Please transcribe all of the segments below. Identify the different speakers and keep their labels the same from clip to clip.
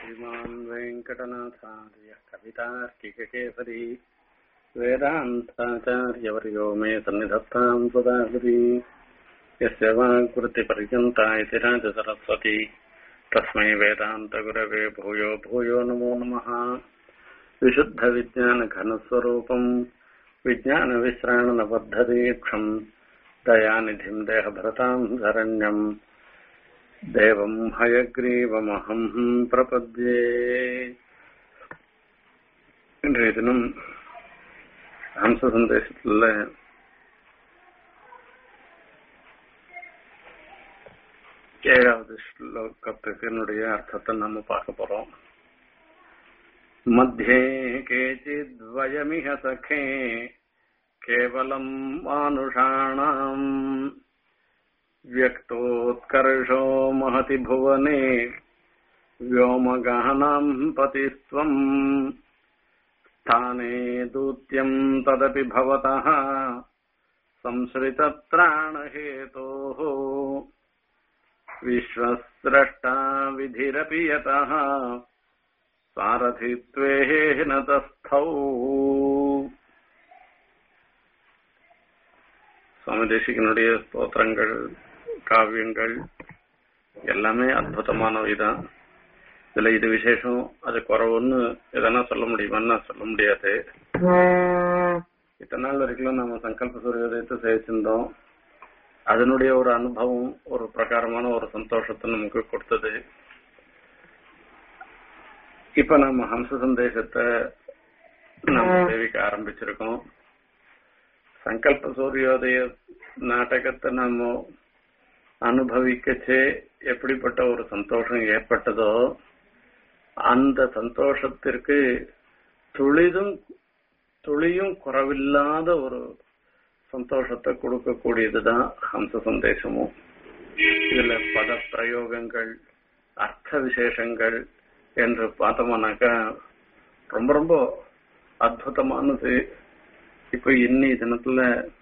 Speaker 1: श्रीमान् वेङ्कटनाथार्यः कवितार्किककेसरी वेदान्ताचार्यवर्यो मे सन्निधत्ताम् सदाहृति यस्य वाक्वृत्तिपर्यन्ता इति राजसरस्वती तस्मै वेदान्तगुरवे भूयो भूयो नमो नमः विशुद्धविज्ञानघनस्वरूपम् विज्ञानविश्राणनबद्धदीक्षम् दयानिधिम् देहभरताम् शरण्यम् தேவம் ஹயக்ரீவமகம் பிரபத்யே இன்றைய தினம் ஹம்ச சந்தேசத்துல ஏழாவது ஸ்லோகத்துக்கு என்னுடைய அர்த்தத்தை நம்ம பார்க்க போறோம் மத்தியே கேச்சித்வயமிக சகே கேவலம் மானுஷாணாம் व्यक्तोत्कर्षो महति भुवने व्योमगहनम् पतिस्त्वम् स्थाने दूत्यम् तदपि भवतः संसृतत्राणहेतोः विश्वस्रष्टा विधिरपि यतः सारथित्वेन तस्थौ சுவாமி தேசிகனுடைய ஸ்தோத்திரங்கள் காவியங்கள் எல்லாமே அற்புதமானவை தான் இதுல இது விசேஷம் அது குறவுன்னு எதனா சொல்ல முடியுமான்னு சொல்ல முடியாது இத்தனை நாள் வரைக்கும் நம்ம சங்கல்ப சூரியோதயத்தை சேவிச்சிருந்தோம் அதனுடைய ஒரு அனுபவம் ஒரு பிரகாரமான ஒரு சந்தோஷத்தை நமக்கு கொடுத்தது இப்ப நம்ம ஹம்ச சந்தேசத்தை நம்ம சேவிக்க ஆரம்பிச்சிருக்கோம் சங்கல்ப சூரியோதய நாடகத்தை நம்ம அனுபவிக்கச்சே எப்படிப்பட்ட ஒரு சந்தோஷம் ஏற்பட்டதோ அந்த சந்தோஷத்திற்கு துளிதும் துளியும் குறவில்லாத ஒரு சந்தோஷத்தை கொடுக்கக்கூடியதுதான் ஹம்ச சந்தேசமும் இதுல பத பிரயோகங்கள் அர்த்த விசேஷங்கள் என்று பார்த்தோம்னாக்கா ரொம்ப ரொம்ப அற்புதமானது இப்ப இன்னி தினத்துல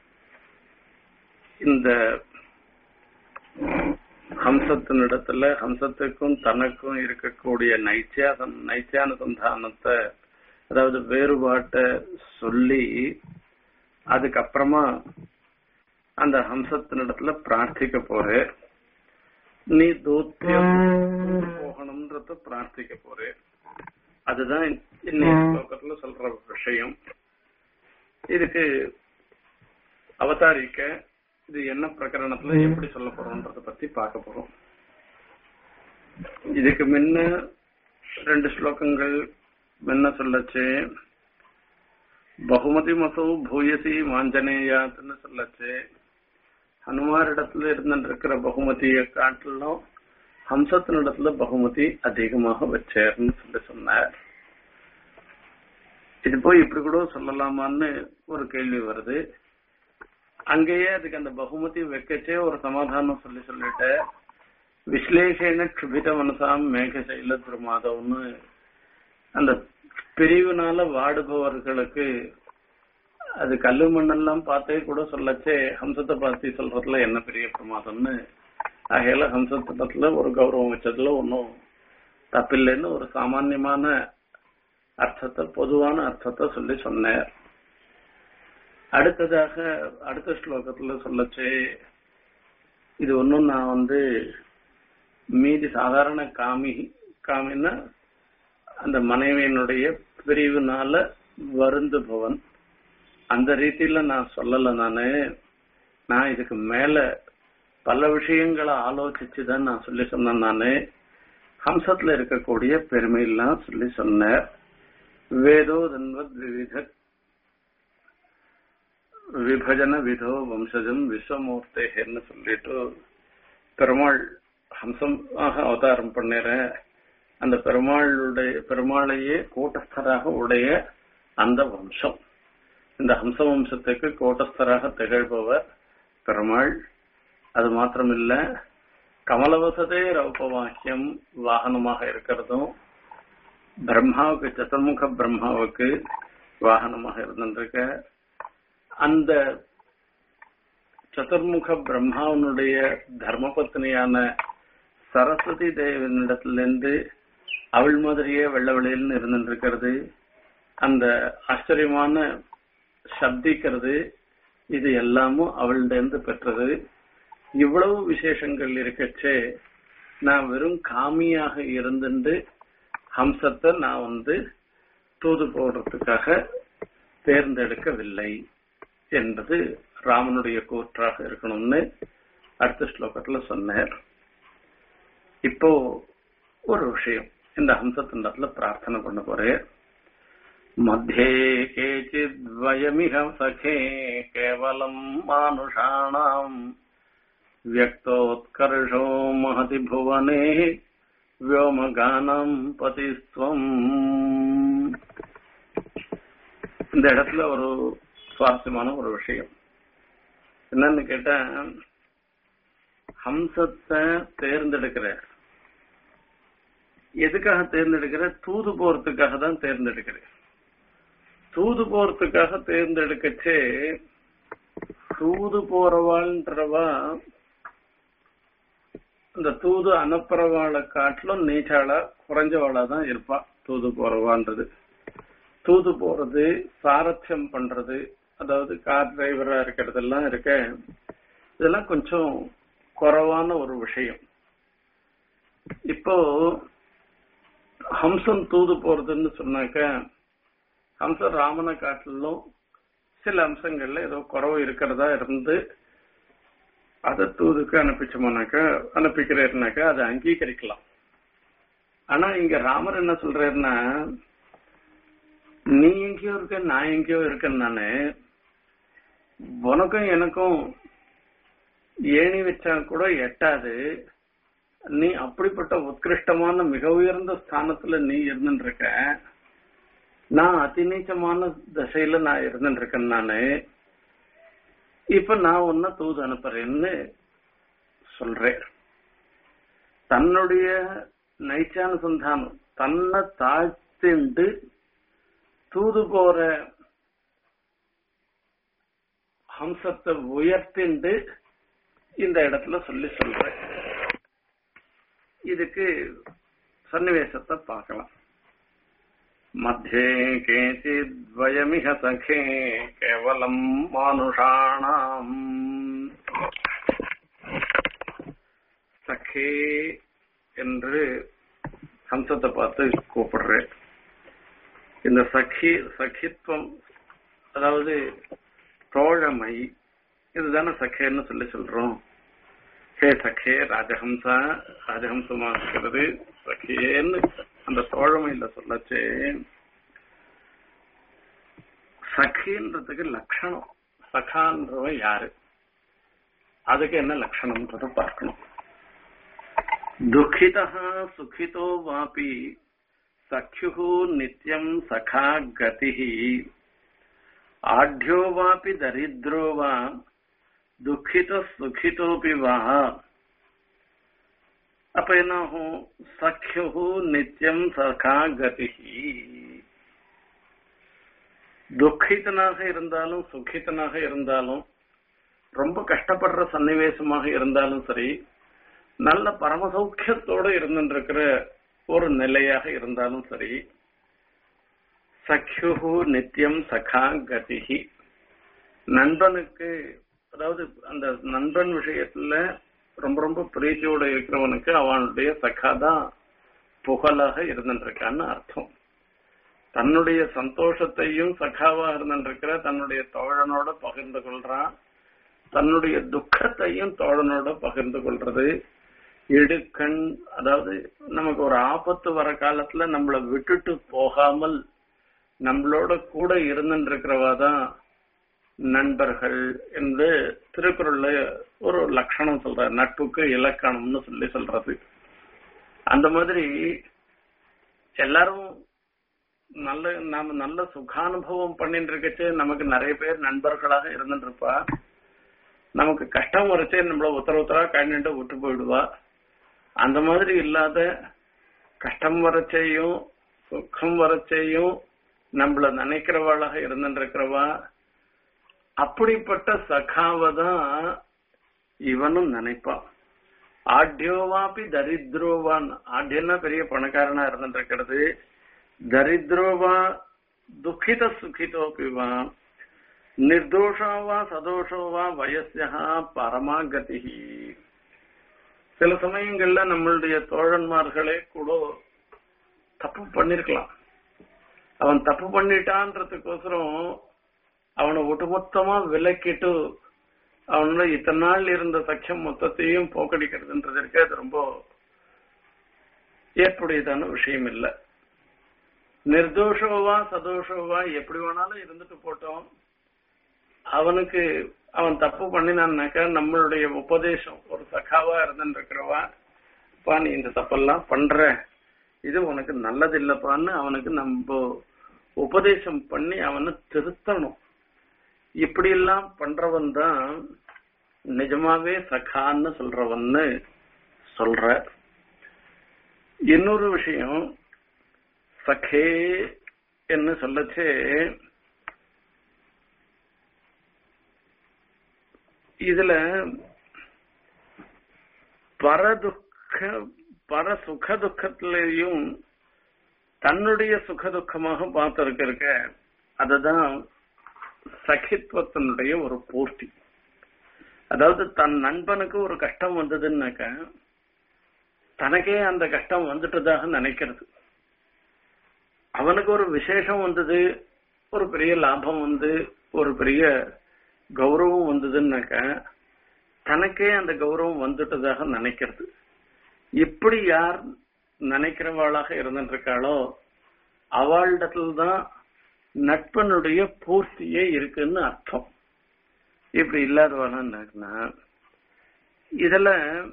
Speaker 1: இந்த ஹம்சத்தினிடத்துல ஹம்சத்துக்கும் தனக்கும் இருக்கக்கூடிய நைச்சியாசம் நைச்சியானுசந்தானத்தை அதாவது வேறுபாட்டை சொல்லி அதுக்கப்புறமா அந்த ஹம்சத்தினிடத்துல பிரார்த்திக்க போற நீ தூத்தியம் போகணும்ன்றத பிரார்த்திக்க போற அதுதான் இன்னைய ஸ்லோகத்துல சொல்ற விஷயம் இதுக்கு அவதாரிக்க இது என்ன பிரகரணத்துல எப்படி சொல்ல போறோம்ன்றத பத்தி பார்க்க போறோம் இதுக்கு முன்ன ரெண்டு ஸ்லோகங்கள் முன்ன சொல்லச்சு பகுமதி மசோ பூயசி மாஞ்சனேயாத்துன்னு சொல்லச்சு ஹனுமாரிடத்துல இருந்துருக்கிற பகுமதியை காட்டிலும் ஹம்சத்தினிடத்துல பகுமதி அதிகமாக வச்சேர்னு சொல்லி சொன்னார் இது போய் இப்படி கூட சொல்லலாமான்னு ஒரு கேள்வி வருது அங்கேயே அதுக்கு அந்த பகுமதி வைக்கச்சே ஒரு சமாதானம் சொல்லி சொல்லிட்ட விஸ்லேஷன க்ஷுபித மனசாம் மேகசைல திருமாதவன்னு அந்த பிரிவுனால வாடுபவர்களுக்கு அது கல்லு மண்ணெல்லாம் பார்த்தே கூட சொல்லச்சே ஹம்சத்தை பார்த்து சொல்றதுல என்ன பெரிய பிரமாதம்னு ஆகையில ஹம்சத்திடத்துல ஒரு கௌரவம் வச்சதுல ஒன்றும் தப்பில்லைன்னு ஒரு சாமான்யமான அர்த்தத்தை பொதுவான அர்த்தத்தை சொல்லி சொன்னார் அடுத்ததாக அடுத்த ஸ்லோகத்துல சொல்லச்சு இது ஒன்றும் நான் வந்து மீதி சாதாரண காமி காமின்னா அந்த மனைவியினுடைய பிரிவுனால வருந்துபவன் அந்த ரீதியில நான் சொல்லல நானு நான் இதுக்கு மேல பல விஷயங்களை ஆலோசிச்சுதான் நான் சொல்லி சொன்னேன் நானு ஹம்சத்துல இருக்கக்கூடிய பெருமையெல்லாம் சொல்லி சொன்னேன் வேதோ தன்வத் விவித விபஜன விதோ வம்சஜம் விஸ்வமூர்த்தேன்னு சொல்லிட்டு பெருமாள் ஹம்சமாக அவதாரம் பண்ணிற அந்த பெருமாளுடைய பெருமாளையே கூட்டஸ்தராக உடைய அந்த வம்சம் இந்த ஹம்ச வம்சத்துக்கு கூட்டஸ்தராக திகழ்பவர் பெருமாள் அது மாத்திரமில்ல கமலவசதே ரௌபவாக்கியம் வாகனமாக இருக்கிறதும் பிரம்மாவுக்கு சதுர்முக பிரம்மாவுக்கு வாகனமாக இருந்திருக்க அந்த சதுர்முக பிரம்மாவனுடைய தர்மபத்னியான சரஸ்வதி தேவனிடத்திலிருந்து அவள் மாதிரியே வெள்ள வெளியில்னு இருந்துட்டு இருக்கிறது அந்த ஆச்சரியமான சப்திக்கிறது இது எல்லாமும் அவள்கிட்ட இருந்து பெற்றது இவ்வளவு விசேஷங்கள் இருக்கச்சே நான் வெறும் காமியாக இருந்துட்டு ஹம்சத்தை நான் வந்து தூது போடுறதுக்காக தேர்ந்தெடுக்கவில்லை என்பது ராமனுடைய கூற்றாக இருக்கணும்னு அடுத்த ஸ்லோகத்துல சொன்னார் இப்போ ஒரு விஷயம் இந்த ஹம்சத்தின் இடத்துல பிரார்த்தனை பண்ண போறேன் मध्ये केचिद्वयमिह सखे केवलम् मानुषाणाम् व्यक्तोत्कर्षो महति भुवने व्योमगाனம் பதிஸ்வம் இந்த இடத்துல ஒரு சுவாரஸ்யமான ஒரு விஷயம் என்னன்னு கேட்டா ஹம்சத்தை தேர்ந்தெடுக்கிற எதுக்காக தேர்ந்தெடுக்கிற தூது போறதுக்காக தான் தேர்ந்தெடுக்கிறேன் தூது போறதுக்காக தேர்ந்தெடுக்கச்சே தூது போறவாள்ன்றவா இந்த தூது அனுப்புறவாளை காட்டிலும் நீச்சாளா குறைஞ்சவாளா தான் இருப்பா தூது போறவான்றது தூது போறது சாரத்தியம் பண்றது அதாவது கார் டிரைவரா இருக்கிறதெல்லாம் இருக்க இதெல்லாம் கொஞ்சம் குறைவான ஒரு விஷயம் இப்போ ஹம்சம் தூது போறதுன்னு சொன்னாக்க ஹம்சம் ராமனை காட்டிலும் சில அம்சங்கள்ல ஏதோ குறவு இருக்கிறதா இருந்து அதை தூதுக்கு அனுப்பிச்சோம்னாக்கா அனுப்பிக்கிறேன்னாக்கா அதை அங்கீகரிக்கலாம் ஆனா இங்க ராமர் என்ன சொல்றாருன்னா நீ எங்கேயோ இருக்க நான் எங்கேயோ இருக்கேன் நானு உனக்கும் எனக்கும் ஏணி வச்சா கூட எட்டாது நீ அப்படிப்பட்ட உத்கிருஷ்டமான மிக உயர்ந்த ஸ்தானத்துல நீ இருந்துட்டு இருக்க நான் அதிநீச்சமான திசையில நான் இருந்துட்டு இருக்கேன் நானு இப்ப நான் ஒன்ன தூது அனுப்புறேன்னு சொல்றேன் தன்னுடைய நைச்சானுசந்தானம் தன்னை தாழ்த்திண்டு தூது போற ஹம்சத்தை உயர்த்திண்டு இந்த இடத்துல சொல்லி சொல்றேன் இதுக்கு சன்னிவேசத்தை பார்க்கலாம் मध्ये केचिद्वयमिह सखे केवलम् मानुषाणाम् சகே என்று ஹம்சத்தை பார்த்து கூப்பிடுறேன் இந்த சகி சகித்துவம் அதாவது தோழமை இதுதானே சகேன்னு சொல்லி சொல்றோம் ஹே சகே ராஜஹம்சா ராஜஹம்சமா இருக்கிறது சகேன்னு அந்த தோழமையில சொல்லச்சு சகின்றதுக்கு லட்சணம் சகான்றவன் யாரு அதுக்கு என்ன லட்சணம்ன்றத பார்க்கணும் துக்கிதா சுகிதோ வாபி சख्युः நித்யம் சகா கதிஹி ஆட்யோ வாபி தரித்ரோ வா துக்கித சுகிதோபி வா அப்ப என்ன ஆகும் சఖ్யு நித்தியம் சகா கதிஹி துக்கிதனாக இருந்தாலும் சுகிதனாக இருந்தாலும் ரொம்ப கஷ்டப்படுற சன்னிவேசமாக இருந்தாலும் சரி நல்ல பரமசௌக்கியத்தோட இருந்துருக்கிற ஒரு நிலையாக இருந்தாலும் சரி சఖ్யு நித்தியம் சகா கதிஹி நண்பனுக்கு அதாவது அந்த நண்பன் விஷயத்துல ரொம்ப ரொம்ப பிரீத்தியோட இருக்கிறவனுக்கு அவனுடைய சகா தான் புகழாக இருந்துருக்கான்னு அர்த்தம் தன்னுடைய சந்தோஷத்தையும் சகாவா இருந்துருக்கிற தன்னுடைய தோழனோட பகிர்ந்து கொள்றான் தன்னுடைய துக்கத்தையும் தோழனோட பகிர்ந்து கொள்றது இடுக்கண் அதாவது நமக்கு ஒரு ஆபத்து வர காலத்துல நம்மள விட்டுட்டு போகாமல் நம்மளோட கூட இருந்துருக்கிறவா தான் நண்பர்கள் என்று திருக்குறள்ல ஒரு லட்சணம் சொல்ற நட்புக்கு இலக்கணம்னு சொல்லி சொல்றது அந்த மாதிரி எல்லாரும் நல்ல நாம நல்ல சுகானுபவம் பண்ணிட்டு இருக்கச்சே நமக்கு நிறைய பேர் நண்பர்களாக இருந்துட்டு இருப்பா நமக்கு கஷ்டம் வரைச்சே நம்மள உத்தர உத்தரா கண்ணிட்டு விட்டு போயிடுவா அந்த மாதிரி இல்லாத கஷ்டம் வரச்சையும் சுகம் வரச்சையும் நம்மள நினைக்கிறவாளாக இருந்துட்டு இருக்கிறவா அப்படிப்பட்ட சகாவை தான் இவனும் நினைப்பான் ஆட்யோவாப்பி தரித்ரோவான் ஆட்யன்னா பெரிய பணக்காரனா இருந்துருக்கிறது தரித்ரோவா துக்கித சுகிதோபிவா நிர்தோஷோவா சதோஷோவா வயசியா பரமாகதி சில சமயங்கள்ல நம்மளுடைய தோழன்மார்களே கூட தப்பு பண்ணிருக்கலாம் அவன் தப்பு பண்ணிட்டான்றதுக்கோசரம் அவனை ஒட்டுமொத்தமா விலக்கிட்டு அவனோட இத்தனை நாள் இருந்த சக்கியம் மொத்தத்தையும் போக்கடிக்கிறதுன்றதற்கு அது ரொம்ப ஏற்புடையதான விஷயம் இல்லை நிர்தோஷோவா சதோஷோவா எப்படி வேணாலும் இருந்துட்டு போட்டோம் அவனுக்கு அவன் தப்பு பண்ணினான்னாக்கா நம்மளுடைய உபதேசம் ஒரு சகாவா இருந்துட்டு இருக்கிறவா பா நீ இந்த தப்பெல்லாம் பண்ற இது உனக்கு நல்லது இல்லப்பான்னு அவனுக்கு நம்ம உபதேசம் பண்ணி அவனை திருத்தணும் இப்படி எல்லாம் பண்றவன் தான் நிஜமாவே சகான்னு சொல்றவன்னு சொல்ற இன்னொரு விஷயம் சகே என்று சொல்லச்சே இதுல பரதுக்க பர சுக துக்கத்திலையும் தன்னுடைய சுக துக்கமாக பார்த்திருக்க இருக்க அதுதான் சகித்துவத்தினுடைய ஒரு பூர்த்தி அதாவது தன் நண்பனுக்கு ஒரு கஷ்டம் வந்ததுன்னாக்க தனக்கே அந்த கஷ்டம் வந்துட்டதாக நினைக்கிறது அவனுக்கு ஒரு விசேஷம் வந்தது ஒரு பெரிய லாபம் வந்து ஒரு பெரிய கௌரவம் வந்ததுன்னாக்க தனக்கே அந்த கௌரவம் வந்துட்டதாக நினைக்கிறது இப்படி யார் நினைக்கிறவாளாக இருந்துருக்காளோ அவளிடத்துல தான் நட்பனுடைய பூர்த்தியே இருக்குன்னு அர்த்தம் இப்படி இல்லாதவானா இதுல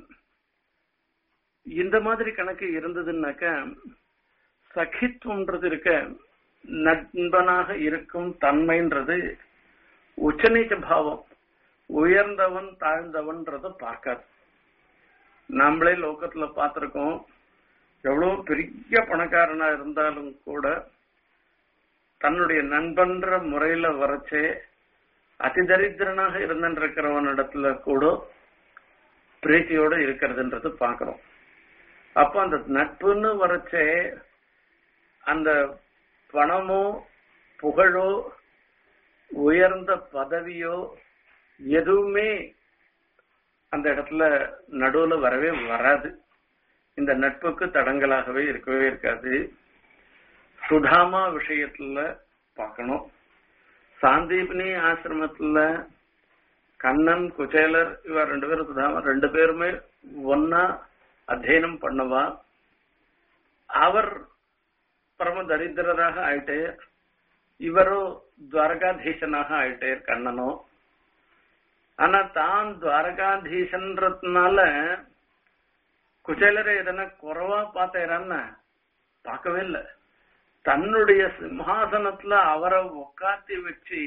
Speaker 1: இந்த மாதிரி கணக்கு இருந்ததுன்னாக்க சகித்துவம்ன்றது இருக்க நண்பனாக இருக்கும் தன்மைன்றது உச்சநீச்ச பாவம் உயர்ந்தவன் தாழ்ந்தவன்றத பார்க்காது நாமளே லோகத்துல பார்த்திருக்கோம் எவ்வளவு பெரிய பணக்காரனா இருந்தாலும் கூட தன்னுடைய நண்பன்ற முறையில வரைச்சே அதிதரித்திரனாக இருந்திருக்கிறவனிடத்துல கூட பிரீத்தியோட இருக்கிறதுன்றது பாக்குறோம் அப்ப அந்த நட்புன்னு வரைச்சே அந்த பணமோ புகழோ உயர்ந்த பதவியோ எதுவுமே அந்த இடத்துல நடுவுல வரவே வராது இந்த நட்புக்கு தடங்களாகவே இருக்கவே இருக்காது சுதாமா விஷயத்துல பார்க்கணும் சாந்தீபினி ஆசிரமத்துல கண்ணன் குச்சேலர் இவ ரெண்டு பேரும் சுதாமா ரெண்டு பேருமே ஒன்னா அத்தியனம் பண்ணவா அவர் பரம தரித்திரராக ஆயிட்டே இவரோ துவாரகாதீசனாக ஆயிட்டே கண்ணனோ ஆனா தான் துவாரகாதீசன்றதுனால குச்சேலரை எதனா குறைவா பார்த்தேரான்னு பார்க்கவே இல்லை தன்னுடைய சிம்ஹாசனத்துல அவரை உக்காத்தி வச்சு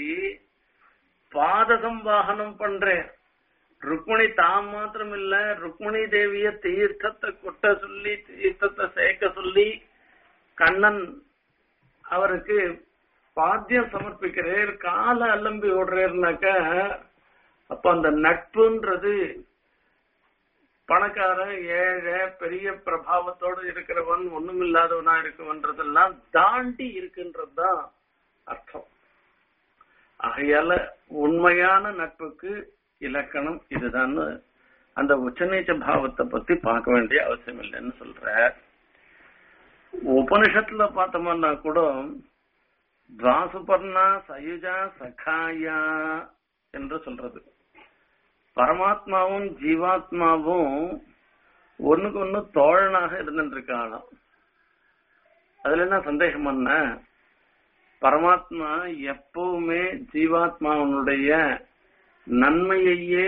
Speaker 1: பாத சம்வாகனம் பண்றேன் ருக்மிணி தாம் மாத்திரம் இல்ல ருக்மிணி தேவிய தீர்த்தத்தை கொட்ட சொல்லி தீர்த்தத்தை சேர்க்க சொல்லி கண்ணன் அவருக்கு பாத்தியம் சமர்ப்பிக்கிறேர் கால அலம்பி ஓடுறேர்னாக்க அப்ப அந்த நட்புன்றது பணக்காரன் ஏழை பெரிய பிரபாவத்தோடு இருக்கிறவன் ஒண்ணும் இல்லாதவனா இருக்கவன்றதெல்லாம் தாண்டி இருக்குன்றதுதான் அர்த்தம் ஆகையால உண்மையான நட்புக்கு இலக்கணம் இதுதான் அந்த உச்சநீச்ச பாவத்தை பத்தி பார்க்க வேண்டிய அவசியம் இல்லைன்னு சொல்ற உபனிஷத்துல பார்த்தோம்னா கூட துவாசுபர்ணா சயுஜா சகாயா என்று சொல்றது பரமாத்மாவும் ஜீவாத்மாவும் ஒண்ணுக்கு ஒண்ணு தோழனாக இருந்துட்டு இருக்காளாம் அதுல என்ன சந்தேகம் பண்ண பரமாத்மா எப்பவுமே ஜீவாத்மாவனுடைய நன்மையையே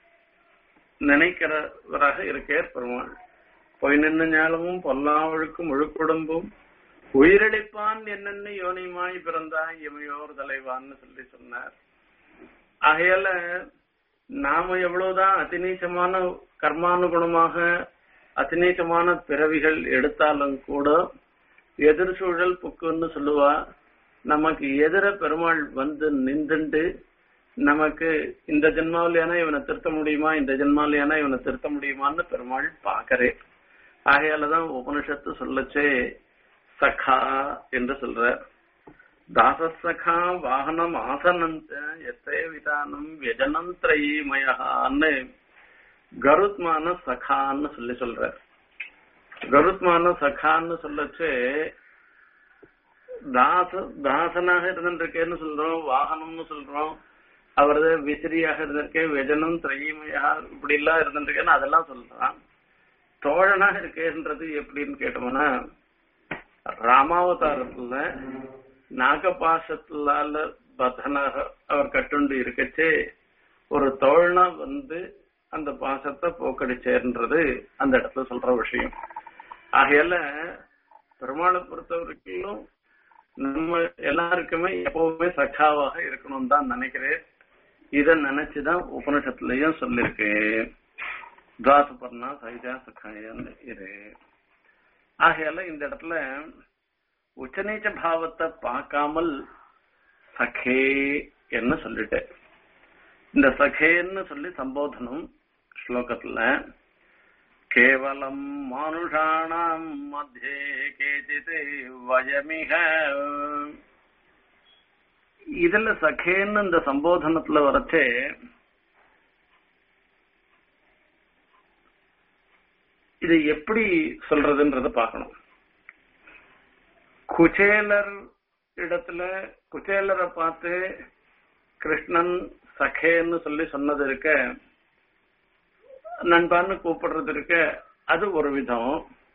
Speaker 1: நினைக்கிறவராக இருக்கார் பெருமாள் பொய் நின்று ஞாலமும் பொல்லாவழுக்கும் முழுக்குடும்பும் உயிரளிப்பான் என்னென்ன யோனிமாய் பிறந்தாய் இமையோர் தலைவான்னு சொல்லி சொன்னார் ஆகையால நாம எவ்வளவுதான் அதிநீச்சமான கர்மானுகுணமாக அதிநீச்சமான பிறவிகள் எடுத்தாலும் கூட எதிர்சூழல் புக்குன்னு சொல்லுவா நமக்கு எதிர பெருமாள் வந்து நின்றுண்டு நமக்கு இந்த ஜென்மாவிலேனா இவனை திருத்த முடியுமா இந்த ஜென்மாவிலேனா இவனை திருத்த முடியுமான்னு பெருமாள் பாக்கறே ஆகையாலதான் உபனிஷத்து சொல்லச்சே சகா என்று சொல்ற தாசசகா வாகனம் ஆசனந்த எத்தே விதானம் வியஜனம் திரைமயான்னு கருத்மான சகான்னு சொல்லி சொல்ற கருத்மான சகான்னு சொல்லச்சு தாச தாசனாக இருந்திருக்கேன்னு சொல்றோம் வாகனம்னு சொல்றோம் அவரது விசிறியாக இருந்திருக்கேன் வெஜனம் திரையமையா இப்படி எல்லாம் இருந்திருக்கேன்னு அதெல்லாம் சொல்றான் தோழனாக இருக்கேன்றது எப்படின்னு கேட்டோம்னா ராமாவதாரத்துல நாகபாசத்திலால பதனாக அவர் கட்டுண்டு இருக்கச்சே ஒரு தோழனா வந்து அந்த பாசத்தை போக்கடிச்சேன்றது அந்த இடத்துல சொல்ற விஷயம் ஆகையால பெருமாளை பொறுத்த வரைக்கும் நம்ம எல்லாருக்குமே எப்பவுமே சகாவாக இருக்கணும் தான் நினைக்கிறேன் இத நினைச்சுதான் உபனிஷத்துலயும் சொல்லிருக்கு துவாசபர்ணா சைஜா சகாயன்னு இரு ஆகையால இந்த இடத்துல உச்சநீச்ச பாவத்தை பார்க்காமல் சகே என்ன சொல்லிட்டேன் இந்த சகேன்னு சொல்லி சம்போதனம் ஸ்லோகத்துல கேவலம் மானுஷாணாம் மத்தியே கேச்சித் வயமிக இதுல சகேன்னு இந்த சம்போதனத்துல வரச்சே இது எப்படி சொல்றதுன்றத பார்க்கணும் குச்சேலர் இடத்துல குச்சேலரை பார்த்து கிருஷ்ணன் சகேன்னு சொல்லி சொன்னது இருக்க நண்பான்னு கூப்பிடுறது இருக்க அது ஒரு விதம்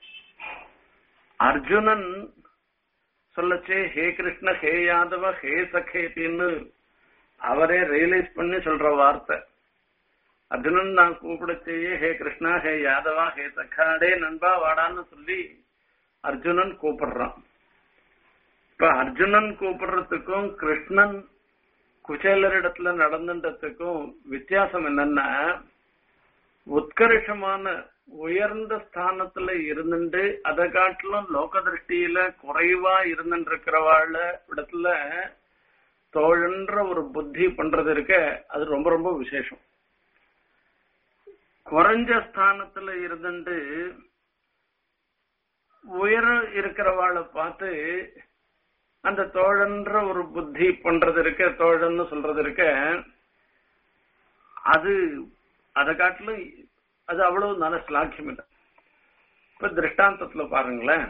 Speaker 1: அர்ஜுனன் சொல்லச்சே ஹே கிருஷ்ண ஹே யாதவ ஹே சகேத்தின்னு அவரே ரியலைஸ் பண்ணி சொல்ற வார்த்தை அர்ஜுனன் நான் கூப்பிடச்சேயே ஹே கிருஷ்ணா ஹே யாதவா ஹே சக்காடே நண்பா வாடான்னு சொல்லி அர்ஜுனன் கூப்பிடுறான் இப்ப அர்ஜுனன் கூப்பிடுறதுக்கும் கிருஷ்ணன் குச்சேலரிடத்துல நடந்துன்றதுக்கும் வித்தியாசம் என்னன்னா உத்கர்ஷமான உயர்ந்த ஸ்தானத்துல இருந்துட்டு அதை காட்டிலும் லோக திருஷ்டியில குறைவா இருந்துருக்கிறவாழ இடத்துல தோழன்ற ஒரு புத்தி பண்றது இருக்க அது ரொம்ப ரொம்ப விசேஷம் குறைஞ்ச ஸ்தானத்துல இருந்துட்டு உயர இருக்கிறவாளை பார்த்து அந்த தோழன்ற ஒரு புத்தி பண்றது இருக்க தோழன்னு சொல்றது இருக்க அது அதை காட்டிலும் அது அவ்வளவு நல்ல ஸ்லாக்கியம் இல்லை இப்ப திருஷ்டாந்தத்துல பாருங்களேன்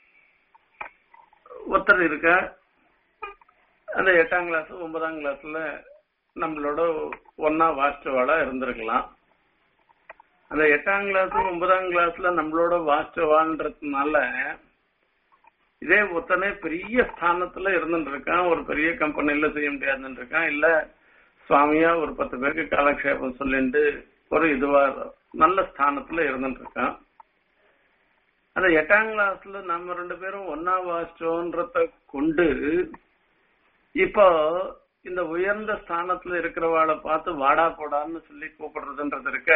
Speaker 1: ஒருத்தர் இருக்க அந்த எட்டாம் கிளாஸ் ஒன்பதாம் கிளாஸ்ல நம்மளோட ஒன்னா வாசிச்சவாளா இருந்திருக்கலாம் அந்த எட்டாம் கிளாஸ் ஒன்பதாம் கிளாஸ்ல நம்மளோட வாசிச்சவான்றதுனால இதே ஒருத்தனே பெரிய ஸ்தானத்துல இருந்துட்டு இருக்கான் ஒரு பெரிய கம்பெனில செய்ய முடியாதுன்னு இருக்கான் இல்ல சுவாமியா ஒரு பத்து பேருக்கு காலக்ஷேபம் சொல்லிட்டு ஒரு இதுவா நல்ல ஸ்தானத்துல இருந்துட்டு இருக்கான் அந்த எட்டாம் கிளாஸ்ல நம்ம ரெண்டு பேரும் ஒன்னா வாசிச்சோன்றத கொண்டு இப்போ இந்த உயர்ந்த ஸ்தானத்துல இருக்கிறவாளை பார்த்து வாடா போடான்னு சொல்லி கூப்பிடுறதுன்றது இருக்க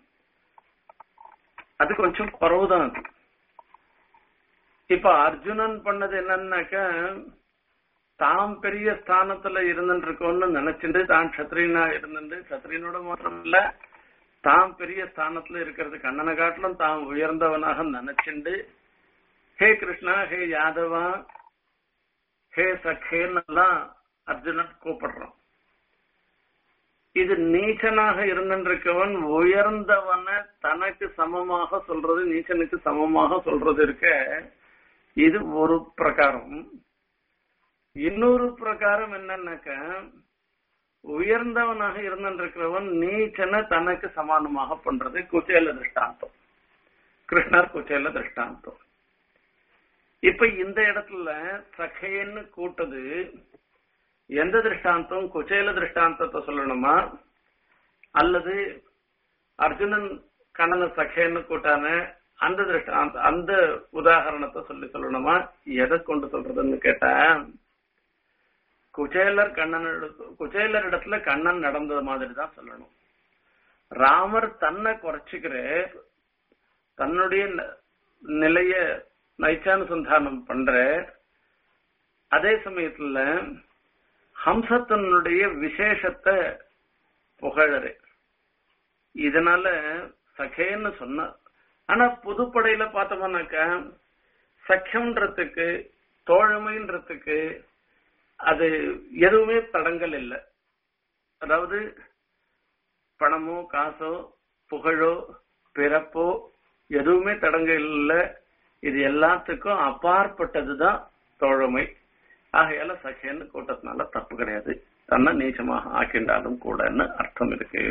Speaker 1: அது கொஞ்சம் குறவுதான் அது இப்ப அர்ஜுனன் பண்ணது என்னன்னாக்க தாம் பெரிய ஸ்தானத்துல இருந்துட்டு இருக்கோம்னு நினைச்சிட்டு தான் கத்திரியனா இருந்துட்டு கத்திரியனோட மாத்திரம் இல்ல தாம் பெரிய ஸ்தானத்துல இருக்கிறது கண்ணனை காட்டிலும் தாம் உயர்ந்தவனாக நினைச்சுண்டு ஹே கிருஷ்ணா ஹே யாதவா ஹே சഖேன்னு எல்லாம் அர்ஜுனன் கூப்பிடுறான் இது நீச்சனாக இருந்திருக்கவன் உயர்ந்தவன தனக்கு சமமாக சொல்றது நீச்சனுக்கு சமமாக சொல்றது இருக்க இது ஒரு பிரகாரம் இன்னொரு பிரகாரம் என்னன்னாக்க உயர்ந்தவனாக இருந்திருக்கிறவன் நீச்சனை தனக்கு சமானமாக பண்றது குச்சேல திருஷ்டாந்தம் கிருஷ்ணர் குச்சேல திருஷ்டாந்தம் இப்ப இந்த இடத்துல சகைன்னு கூட்டது எந்த திருஷ்டாந்தம் குச்சேல திருஷ்டாந்தத்தை சொல்லணுமா அல்லது அர்ஜுனன் கண்ணன சகேன்னு கூட்டான அந்த திருஷ்டாந்த அந்த உதாகரணத்தை சொல்லி சொல்லணுமா எதை கொண்டு சொல்றதுன்னு கேட்டா குச்சேலர் கண்ணன் குச்சேலர் இடத்துல கண்ணன் நடந்தது மாதிரி தான் சொல்லணும் ராமர் தன்னை குறைச்சிக்கிற தன்னுடைய நிலைய நைச்சானுசந்தானம் பண்ற அதே சமயத்துல ஹம்சத்தினுடைய விசேஷத்தை புகழறே இதனால சகேன்னு சொன்ன ஆனா புதுப்படையில பார்த்தோம்னாக்கா சக்கியம்ன்றதுக்கு தோழமைன்றதுக்கு அது எதுவுமே தடங்கள் இல்லை அதாவது பணமோ காசோ புகழோ பிறப்போ எதுவுமே தடங்கள் இல்லை இது எல்லாத்துக்கும் அப்பாற்பட்டதுதான் தோழமை ஆகையால சகேன்னு கூட்டத்தினால தப்பு கிடையாது தன்னை நீச்சமாக ஆக்கின்றாலும் கூடன்னு அர்த்தம் இருக்கு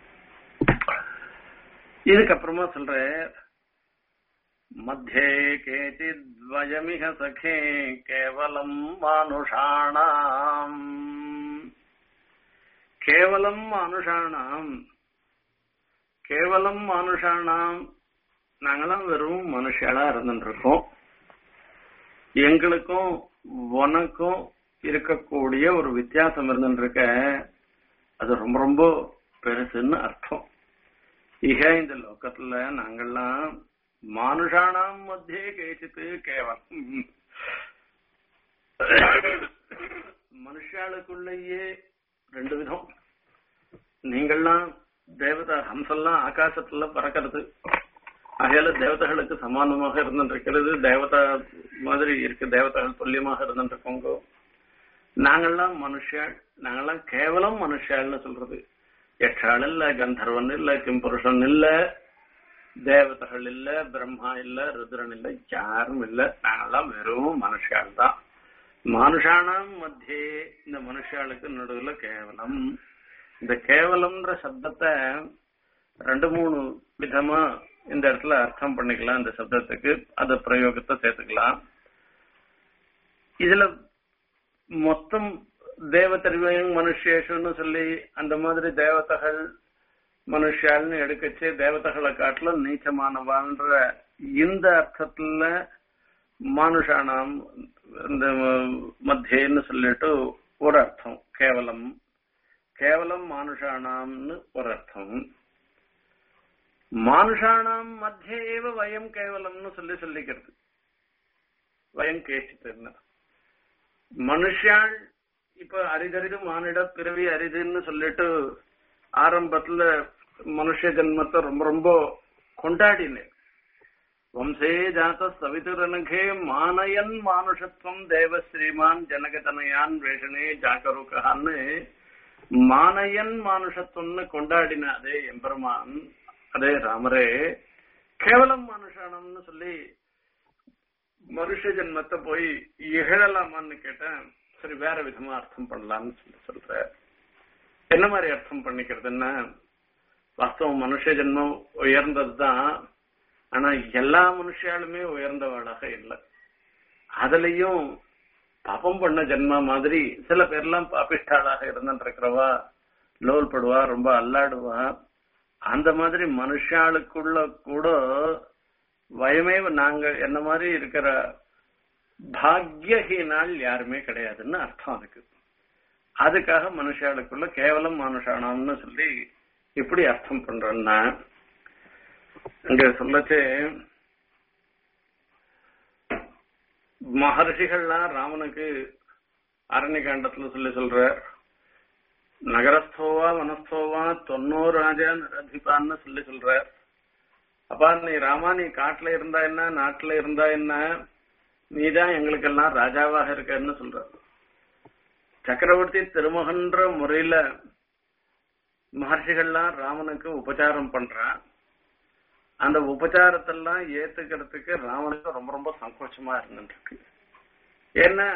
Speaker 1: இதுக்கப்புறமா சொல்ற மத்தியே கேச்சித்வயமிக சகே கேவலம் மானுஷாணாம் கேவலம் மானுஷாணாம் கேவலம் மானுஷாணாம் நாங்களாம் வெறும் மனுஷாலா இருந்துட்டு இருக்கோம் எங்களுக்கும் உனக்கும் இருக்கக்கூடிய ஒரு வித்தியாசம் இருந்துட்டு இருக்க அது ரொம்ப ரொம்ப பெருசுன்னு அர்த்தம் இக இந்த லோகத்துல நாங்கெல்லாம் மானுஷானாம் மத்தியே கேச்சித்து கேவலம் மனுஷாளுக்குள்ளேயே ரெண்டு விதம் நீங்கள்லாம் தேவதா ஹம்செல்லாம் ஆகாசத்துல பறக்கிறது ஆகையால தேவதைகளுக்கு சமானமாக இருந்துருக்கிறது தேவதா மாதிரி இருக்கு தேவதைகள் துல்லியமாக இருந்துருக்கோங்க நாங்கெல்லாம் மனுஷாள் நாங்கெல்லாம் கேவலம் மனுஷாள்னு சொல்றது யக்ஷாள் இல்ல கந்தர்வன் இல்ல கிம்புருஷன் இல்ல தேவதைகள் இல்ல பிரம்மா இல்ல ருத்ரன் இல்ல யாரும் இல்ல நாங்கெல்லாம் வெறும் மனுஷாள் தான் மனுஷானாம் மத்தியே இந்த மனுஷாளுக்கு நடுவுல கேவலம் இந்த கேவலம்ன்ற சப்தத்தை ரெண்டு மூணு விதமா இந்த இடத்துல அர்த்தம் பண்ணிக்கலாம் இந்த சப்தத்துக்கு அந்த பிரயோகத்தை சேர்த்துக்கலாம் இதுல மொத்தம் தேவதரிவயம் மனுஷேஷன்னு சொல்லி அந்த மாதிரி தேவதைகள் மனுஷால்னு எடுக்கச்சு தேவதைகளை காட்டிலும் நீச்சமானவான்ற இந்த அர்த்தத்துல மானுஷானாம் இந்த மத்தியன்னு சொல்லிட்டு ஒரு அர்த்தம் கேவலம் கேவலம் மானுஷானாம்னு ஒரு அர்த்தம் மானுஷானாம் மத்திய ஏவ வயம் கேவலம்னு சொல்லி சொல்லிக்கிறது வயம் கேசித்துன்னா மனுஷாள் இப்ப அரிதறிது மானிட பிறவி அரிதுன்னு சொல்லிட்டு ஆரம்பத்துல மனுஷ ஜென்மத்தை ரொம்ப ரொம்ப கொண்டாடினேன் வம்சே ஜாத சவிதுரனகே மானயன் மானுஷத்துவம் தேவ ஸ்ரீமான் ஜனகதனயான் வேஷனே ஜாகருகான்னு மானயன் மானுஷத்துவம்னு கொண்டாடின அதே எம்பெருமான் அதே ராமரே கேவலம் மனுஷானம்னு சொல்லி மனுஷ ஜென்மத்தை போய் இகழலாமான்னு கேட்டேன் சரி வேற விதமா அர்த்தம் பண்ணலாம்னு சொல்லி சொல்ற என்ன மாதிரி அர்த்தம் பண்ணிக்கிறதுன்னா வாஸ்தவம் மனுஷ ஜென்மம் உயர்ந்ததுதான் ஆனா எல்லா மனுஷாலுமே உயர்ந்தவளாக இல்லை அதுலயும் பாப்பம் பண்ண ஜென்மா மாதிரி சில பேர்லாம் பாப்பிஷ்டாளாக இருந்துருக்கிறவா லோல் படுவா ரொம்ப அல்லாடுவா அந்த மாதிரி மனுஷாளுக்குள்ள கூட வயமே நாங்க என்ன மாதிரி இருக்கிற பாக்யஹீனால் யாருமே கிடையாதுன்னு அர்த்தம் அதுக்கு அதுக்காக மனுஷாளுக்குள்ள கேவலம் மனுஷானாம்னு சொல்லி எப்படி அர்த்தம் பண்றோம்னா இங்க சொல்லச்சு மகர்ஷிகள்லாம் ராமனுக்கு அரண்யகாண்டத்துல சொல்லி சொல்ற நகரஸ்தோவா வனஸ்தோவா தொண்ணூறு ராஜா அதிபான்னு சொல்லி சொல்ற அப்பா நீ ராமா நீ காட்டுல இருந்தா என்ன நாட்டுல இருந்தா என்ன நீதான் எங்களுக்கெல்லாம் ராஜாவாக இருக்கன்னு சொல்ற சக்கரவர்த்தி திருமகன்ற முறையில மகர்ஷிகள்லாம் ராமனுக்கு உபச்சாரம் பண்றான் அந்த உபச்சாரத்தெல்லாம் ஏத்துக்கிறதுக்கு ராமனுக்கு ரொம்ப ரொம்ப சங்கோச்சமா இருந்துருக்கு ஏன்னா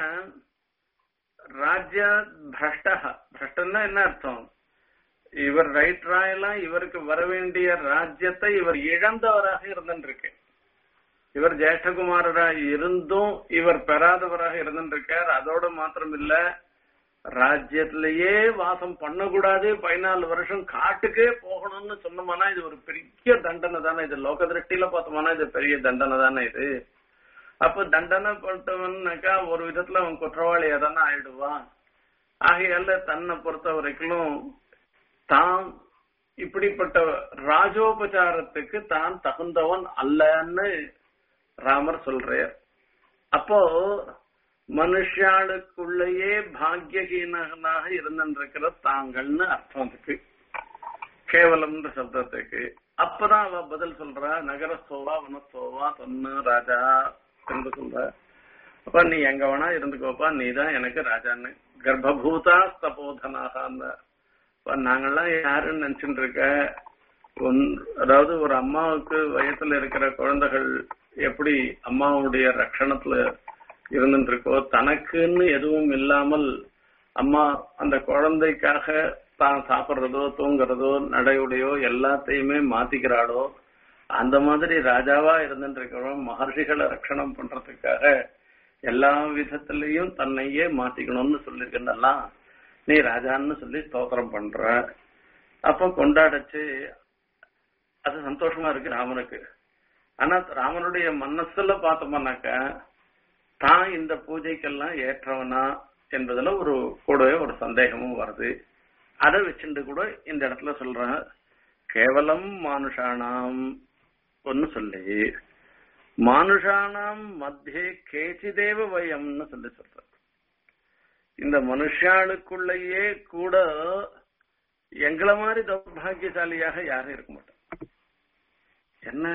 Speaker 1: ராஜ்ய பிரஷ்டா பிரஷ்டன்னா என்ன அர்த்தம் இவர் ரைட் ராயெல்லாம் இவருக்கு வர வேண்டிய ராஜ்யத்தை இவர் இழந்தவராக இருந்துருக்கு இவர் ஜேஷ்டகுமாரராக இருந்தும் இவர் பெறாதவராக இருந்துருக்கார் அதோட மாத்திரம் இல்ல ராஜ்யத்திலேயே வாசம் பண்ணக்கூடாது பதினாலு வருஷம் காட்டுக்கே போகணும்னு சொன்னோம்னா இது ஒரு பெரிய தண்டனை தானே இது லோக திருஷ்டியில பார்த்தோம்னா இது பெரிய தண்டனை தானே இது அப்ப தண்டனை பட்டவன்னாக்கா ஒரு விதத்துல அவன் குற்றவாளியா தானே ஆயிடுவான் ஆகையால தன்னை பொறுத்த வரைக்கும் தான் இப்படிப்பட்ட ராஜோபச்சாரத்துக்கு தான் தகுந்தவன் அல்லன்னு ராமர் சொல்றார் அப்போ மனுஷாளுக்குள்ளேயே பாக்யஹீனனாக இருந்திருக்கிற தாங்கள்னு அர்த்தம் அதுக்கு கேவலம்ன்ற சப்தத்துக்கு அப்பதான் அவ பதில் சொல்றா நகரஸ்தோவா வனஸ்தோவா தொன்னு ராஜா என்று சொல்ற அப்ப நீ எங்க வேணா இருந்துக்கோப்பா நீ தான் எனக்கு ராஜான்னு கர்ப்பபூதா ஸ்தபோதனாக நாங்கெல்லாம் யாருன்னு நினைச்சுட்டு இருக்க ஒன்- அதாவது ஒரு அம்மாவுக்கு வயசுல இருக்கிற குழந்தைகள் எப்படி அம்மாவுடைய ரட்சணத்துல இருந்துட்டு இருக்கோ தனக்குன்னு எதுவும் இல்லாமல் அம்மா அந்த குழந்தைக்காக தான் சாப்பிடுறதோ தூங்குறதோ நடையுடையோ எல்லாத்தையுமே மாத்திக்கிறாளோ அந்த மாதிரி ராஜாவா இருந்துட்டு இருக்கிறவன் மகர்ஷிகளை ரட்சணம் பண்றதுக்காக எல்லா விதத்திலையும் தன்னையே மாத்திக்கணும்னு சொல்லியிருக்கெல்லாம் நீ ராஜான்னு சொல்லி ஸ்தோத்திரம் பண்ற அப்ப கொண்டாடச்சு அது சந்தோஷமா இருக்கு ராமனுக்கு ஆனா ராமனுடைய மனசுல பார்த்தோம்னாக்க தான் இந்த பூஜைக்கெல்லாம் ஏற்றவனா என்பதுல ஒரு கூடவே ஒரு சந்தேகமும் வருது அதை வச்சுட்டு கூட இந்த இடத்துல சொல்றேன் கேவலம் மானுஷானாம் ஒன்னு சொல்லி மானுஷானாம் மத்தியே கேச்சிதேவ வயம்னு சொல்லி சொல்ற இந்த மனுஷாளுக்குள்ளேயே கூட எங்களை மாதிரி தௌர்பாகியசாலியாக யாரும் இருக்க மாட்டோம் என்ன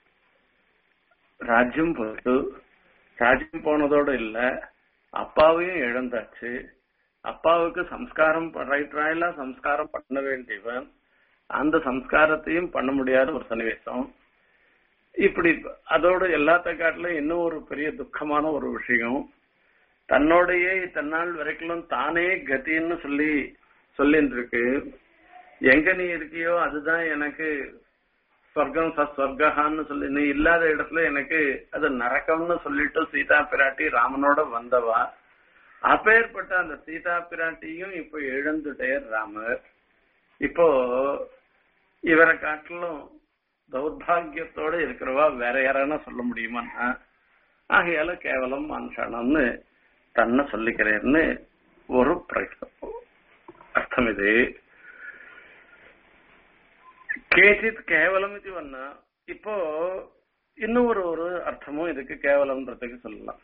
Speaker 1: ராஜ்யம் போட்டு ராஜ்யம் போனதோட இல்ல அப்பாவையும் இழந்தாச்சு அப்பாவுக்கு சம்ஸ்காரம் ரைட் ராயலா சம்ஸ்காரம் பண்ண வேண்டியவன் அந்த சம்ஸ்காரத்தையும் பண்ண முடியாத ஒரு சன்னிவேசம் இப்படி அதோட எல்லாத்த காட்டிலும் இன்னும் ஒரு பெரிய துக்கமான ஒரு விஷயம் தன்னோடையே தன்னால் வரைக்கும் தானே கத்தின்னு சொல்லி சொல்லிட்டு இருக்கு எங்க நீ இருக்கியோ அதுதான் எனக்கு சொர்க்கம் சொர்க்கஹான்னு சொல்லி நீ இல்லாத இடத்துல எனக்கு அது நரக்கம்னு சொல்லிட்டு சீதா பிராட்டி ராமனோட வந்தவா அப்பேற்பட்ட அந்த சீதா பிராட்டியும் இப்ப இழந்துட்டே ராமர் இப்போ இவரை காட்டிலும் தௌர்பாகியத்தோட இருக்கிறவா வேற யாரானா சொல்ல முடியுமான்னா ஆகையால கேவலம் மனுஷனம்னு தன்னை சொல்லிக்கிறேன்னு ஒரு பிரயோகம் அர்த்தம் இது கேச்சித் கேவலம் இது வந்தா இப்போ இன்னும் ஒரு ஒரு அர்த்தமும் இதுக்கு கேவலம்ன்றதுக்கு சொல்லலாம்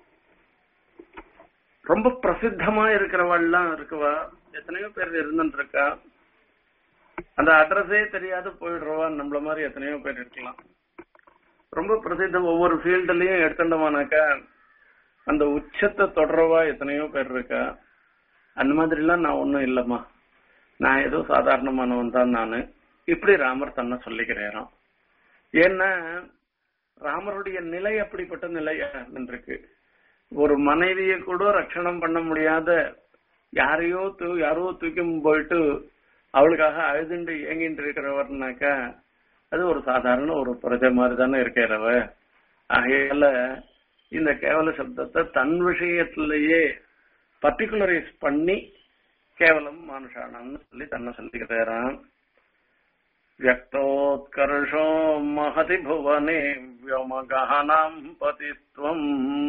Speaker 1: ரொம்ப பிரசித்தமா இருக்கிறவாள்லாம் இருக்குவா எத்தனையோ பேர் இருந்துட்டு இருக்கா அந்த அட்ரஸே தெரியாத போயிடுறவா நம்மள மாதிரி எத்தனையோ பேர் இருக்கலாம் ரொம்ப பிரசித்தம் ஒவ்வொரு ஃபீல்டுலயும் எடுத்துட்டோமானாக்கா அந்த உச்சத்தை தொடரவா எத்தனையோ பேர் இருக்கா அந்த மாதிரி எல்லாம் நான் ஒண்ணும் இல்லம்மா நான் ஏதோ சாதாரணமானவன் தான் நானு இப்படி ராமர் தன்னை சொல்லிக்கிறேன் ஏன்னா ராமருடைய நிலை அப்படிப்பட்ட நிலையா இருக்கு ஒரு மனைவியை கூட ரட்சணம் பண்ண முடியாத யாரையோ தூ யாரோ தூக்கி போயிட்டு அவளுக்காக அழுதுண்டு ஏங்கிட்டு இருக்கிறவர்னாக்கா அது ஒரு சாதாரண ஒரு பிரஜை மாதிரி தானே இருக்கிறவ ஆகையால இந்த கேவல சப்தத்தை தன் விஷயத்திலேயே பர்டிகுலரைஸ் பண்ணி கேவலம் மானுஷானம்னு சொல்லி தன்னை சொல்லிக்கிறான் வியக்தோத்கர்ஷோ மகதி புவனே வியோமகனாம் பதித்வம்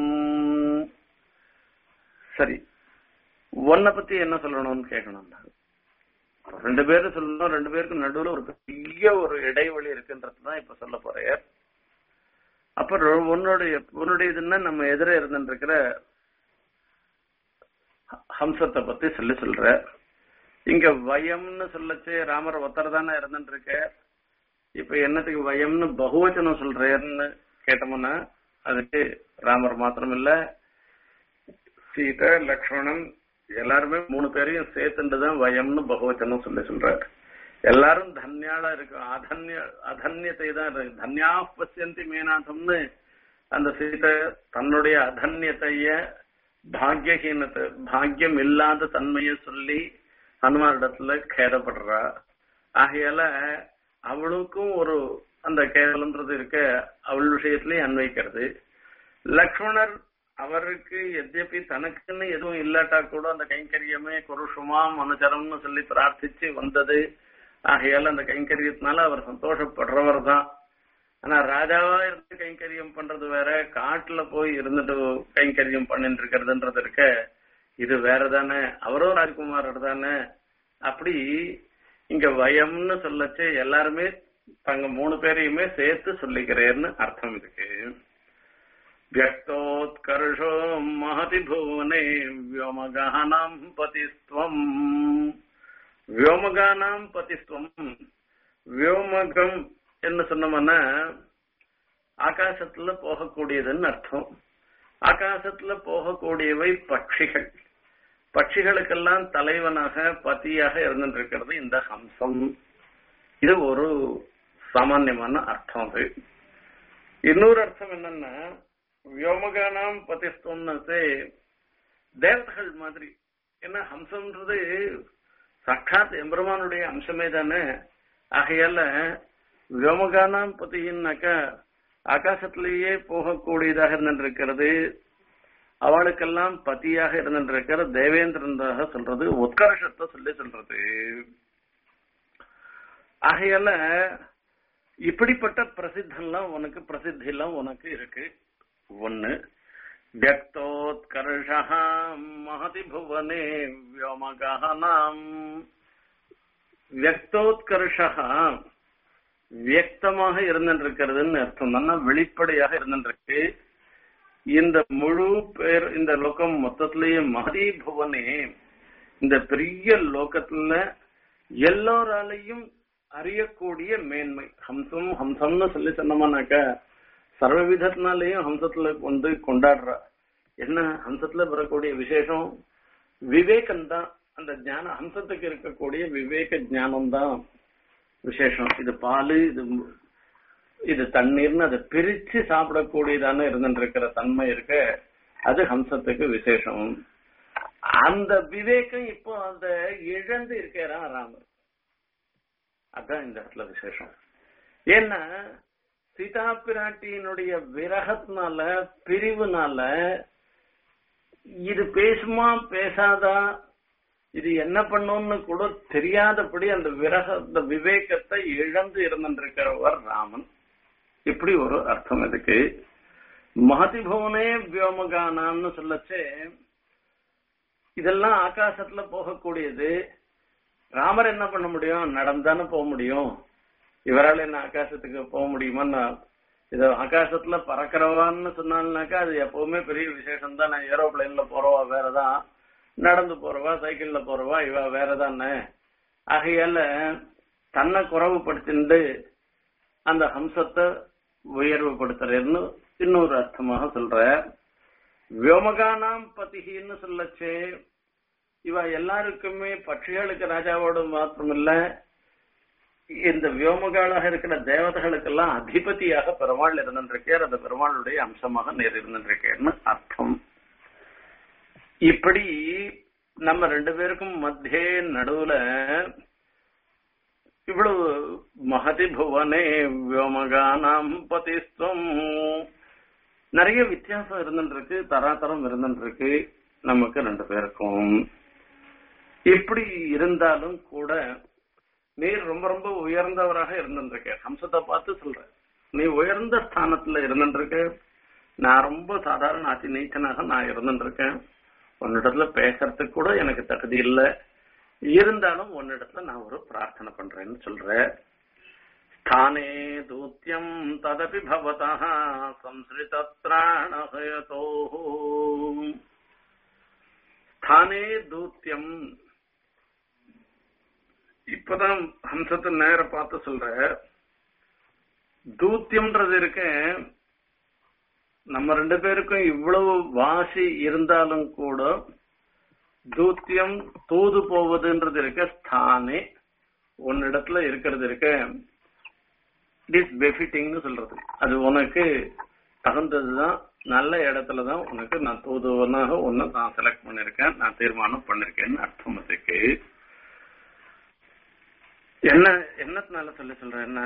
Speaker 1: சரி உன்னை பத்தி என்ன சொல்லணும்னு கேட்கணும் ரெண்டு பேரும் சொல்லணும் ரெண்டு பேருக்கும் நடுவுல ஒரு பெரிய ஒரு இடைவெளி இருக்குன்றது தான் இப்ப சொல்ல போறேன் அப்ப உன்னுடைய உன்னுடைய இதுன்னா நம்ம எதிர இருந்துட்டு இருக்கிற ஹம்சத்தை பத்தி சொல்லி சொல்ற இங்க வயம்னு சொல்லச்சு ராமர் ஒத்தர் தானே இருந்துட்டு இருக்க இப்ப என்னத்துக்கு வயம்னு பகுவச்சனம் சொல்றேன்னு கேட்டோம்னா அதுக்கு ராமர் மாத்திரம் இல்ல சீதை லக்ஷ்மணன் எல்லாருமே மூணு பேரையும் சேர்த்துட்டுதான் வயம்னு பகவச்சனம் சொல்லி சொல்றாரு எல்லாரும் தன்யாளா இருக்கும் அதன்ய அதன்யத்தை தான் இருக்கு தன்யா பசியந்தி மேனாதம்னு அந்த சீதை தன்னுடைய அதன்யத்தைய பாக்யஹீனத்தை பாக்கியம் இல்லாத தன்மையை சொல்லி ஹனுமானிடத்துல கேதப்படுறா ஆகையால அவளுக்கும் ஒரு அந்த கேவலன்றது இருக்க அவள் விஷயத்திலேயே அன்வைக்கிறது லக்ஷ்மணர் அவருக்கு எத்யபி தனக்குன்னு எதுவும் இல்லாட்டா கூட அந்த கைங்கரியமே குருஷுமாம் அனுச்சரம்னு சொல்லி பிரார்த்திச்சு வந்தது ஆகையால அந்த கைங்கரியத்தினால அவர் சந்தோஷப்படுறவர் தான் ஆனா ராஜாவா இருந்து கைங்கரியம் பண்றது வேற காட்டுல போய் இருந்துட்டு கைங்கரியம் பண்ணிட்டு இருக்கிறதுன்றது இருக்க இது வேற தானே அவரும் ராஜ்குமாரர் தானே அப்படி இங்க வயம்னு சொல்லச்சு எல்லாருமே தங்க மூணு பேரையுமே சேர்த்து சொல்லிக்கிறேன்னு அர்த்தம் இருக்கு व्यक्तोत्कर्षो महति भुवने व्योमगानाम् பதிஸ்துவம் வியோமகானாம் பதிஸ்துவம் வியோமகம் என்ன சொன்னோம்னா ஆகாசத்துல போகக்கூடியதுன்னு அர்த்தம் ஆகாசத்துல போகக்கூடியவை பட்சிகள் பட்சிகளுக்கெல்லாம் தலைவனாக பத்தியாக இருந்துட்டு இந்த ஹம்சம் இது ஒரு சாமான்யமான அர்த்தம் அது இன்னொரு அர்த்தம் என்னன்னா வியோமகானாம் பதிஸ்துவம்னு தேவதைகள் மாதிரி ஏன்னா ஹம்சம்ன்றது சாட்சாத் எம்பெருமானுடைய அம்சமே தானே ஆகையால வியோமகானாம் பதியின்னாக்கா ஆகாசத்திலேயே போகக்கூடியதாக இருந்திருக்கிறது அவளுக்கெல்லாம் பத்தியாக இருந்திருக்கிற தேவேந்திரனாக சொல்றது உத்கர்ஷத்தை சொல்லி சொல்றது ஆகையால இப்படிப்பட்ட பிரசித்தம்லாம் உனக்கு பிரசித்தி எல்லாம் உனக்கு இருக்கு ஒண்ணு வியக்தோத்கர்ஷா மகதி புவனே வியோமகானாம் வியக்தோத்கர்ஷா வியக்தமாக இருந்திருக்கிறதுன்னு அர்த்தம் நல்லா வெளிப்படையாக இருந்திருக்கு இந்த முழு பேர் இந்த லோகம் மொத்தத்திலேயே மகதி புவனே இந்த பெரிய லோகத்துல எல்லோராலையும் அறியக்கூடிய மேன்மை ஹம்சம் ஹம்சம்னு சொல்லி சொன்னோம்னாக்கா சர்வ விதத்தினாலேயும் ஹம்சத்துல வந்து கொண்டாடுறா என்ன ஹம்சத்துல வரக்கூடிய விசேஷம் விவேகம் தான் அந்த ஞான ஹம்சத்துக்கு இருக்கக்கூடிய விவேக ஞானம் தான் விசேஷம் இது பால் இது இது தண்ணீர்னு அதை பிரிச்சு சாப்பிடக்கூடியதான இருந்துட்டு இருக்கிற தன்மை இருக்க அது ஹம்சத்துக்கு விசேஷம் அந்த விவேகம் இப்போ அந்த இழந்து இருக்கிறான் ராமர் அதான் இந்த இடத்துல விசேஷம் ஏன்னா சீதா பிராட்டியினுடைய விரகத்தினால பிரிவுனால இது பேசுமா பேசாதா இது என்ன பண்ணும்னு கூட தெரியாதபடி அந்த விரக அந்த விவேகத்தை இழந்து இருந்திருக்கிறவர் ராமன் இப்படி ஒரு அர்த்தம் இதுக்கு மகதி பவனே வியோமகானான்னு சொல்லச்சே இதெல்லாம் ஆகாசத்துல போகக்கூடியது ராமர் என்ன பண்ண முடியும் நடந்தானே போக முடியும் இவரால் என்ன ஆகாசத்துக்கு போக முடியுமான்னு இது ஆகாசத்துல பறக்கிறவான்னு சொன்னாங்கனாக்கா அது எப்பவுமே பெரிய விசேஷம் தான் நான் ஏரோப்ளைன்ல போறவா வேறதான் நடந்து போறவா சைக்கிள்ல போறவா இவ வேறதானே ஆகையால தன்னை குறவுபடுத்திண்டு அந்த ஹம்சத்தை உயர்வுபடுத்துறேன்னு இன்னொரு அர்த்தமாக சொல்ற வியோமகானாம் பதிகின்னு சொல்லச்சே இவ எல்லாருக்குமே பட்சிகளுக்கு ராஜாவோடு மாத்திரமில்ல இந்த வியோமகாலாக இருக்கிற தேவதைகளுக்கெல்லாம் அதிபதியாக பெருமாள் இருந்திருக்கார் அந்த பெருமாளுடைய அம்சமாக நேர் இருந்திருக்கேன்னு அர்த்தம் இப்படி நம்ம ரெண்டு பேருக்கும் மத்திய நடுவுல இவ்வளவு மகதி புவனே வியோமகானாம் பதிஸ்துவம் நிறைய வித்தியாசம் இருந்துருக்கு தராதரம் இருந்துருக்கு நமக்கு ரெண்டு பேருக்கும் இப்படி இருந்தாலும் கூட நீர் ரொம்ப ரொம்ப உயர்ந்தவராக இருந்துருக்க ஹம்சத்தை பார்த்து சொல்ற நீ உயர்ந்த ஸ்தானத்துல இருந்துருக்க நான் ரொம்ப சாதாரண அதி நீச்சனாக நான் இருந்துருக்கேன் உன்னிடத்துல பேசுறதுக்கு கூட எனக்கு தகுதி இல்லை இருந்தாலும் உன்னிடத்துல நான் ஒரு பிரார்த்தனை பண்றேன்னு சொல்றேன் ஸ்தானே தூத்தியம் ததபி பவதா சம்ஸ்ரிதத்ராணஹயதோ ஸ்தானே தூத்தியம் இப்பதான் ஹம்சத்தை நேர பார்த்து சொல்ற தூத்தியம்ன்றது இருக்க நம்ம ரெண்டு பேருக்கும் இவ்வளவு வாசி இருந்தாலும் கூட தூத்தியம் தூது போவதுன்றது இருக்க ஸ்தானே உன்னிடத்துல இருக்கிறது இருக்க டிஸ் பெஃபிட்டிங்னு சொல்றது அது உனக்கு தகுந்ததுதான் நல்ல இடத்துல தான் உனக்கு நான் தூதுவனாக ஒன்னு நான் செலக்ட் பண்ணிருக்கேன் நான் தீர்மானம் பண்ணிருக்கேன்னு அர்த்தம் அதுக்கு என்ன என்னத்தினால சொல்லி சொல்றேன்னா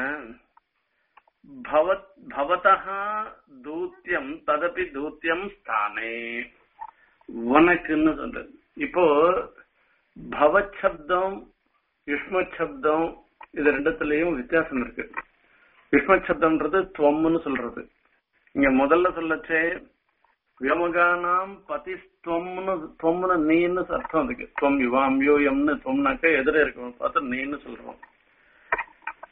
Speaker 1: பவத் பவதா தூத்தியம் ததப்பி தூத்தியம் ஸ்தானே உனக்குன்னு சொல்றது இப்போ பவத் சப்தம் யுஷ்ம சப்தம் இது ரெண்டுத்துலயும் வித்தியாசம் இருக்கு யுஷ்ம சப்தம்ன்றது துவம்னு சொல்றது இங்க முதல்ல சொல்லச்சே வியமகானாம் பதிஸ்துவம்னு துவம்னு நீன்னு அர்த்தம் இருக்கு துவம் யுவாம் யூயம்னு துவம்னாக்க எதிர இருக்கும் பார்த்து நீன்னு சொல்றோம்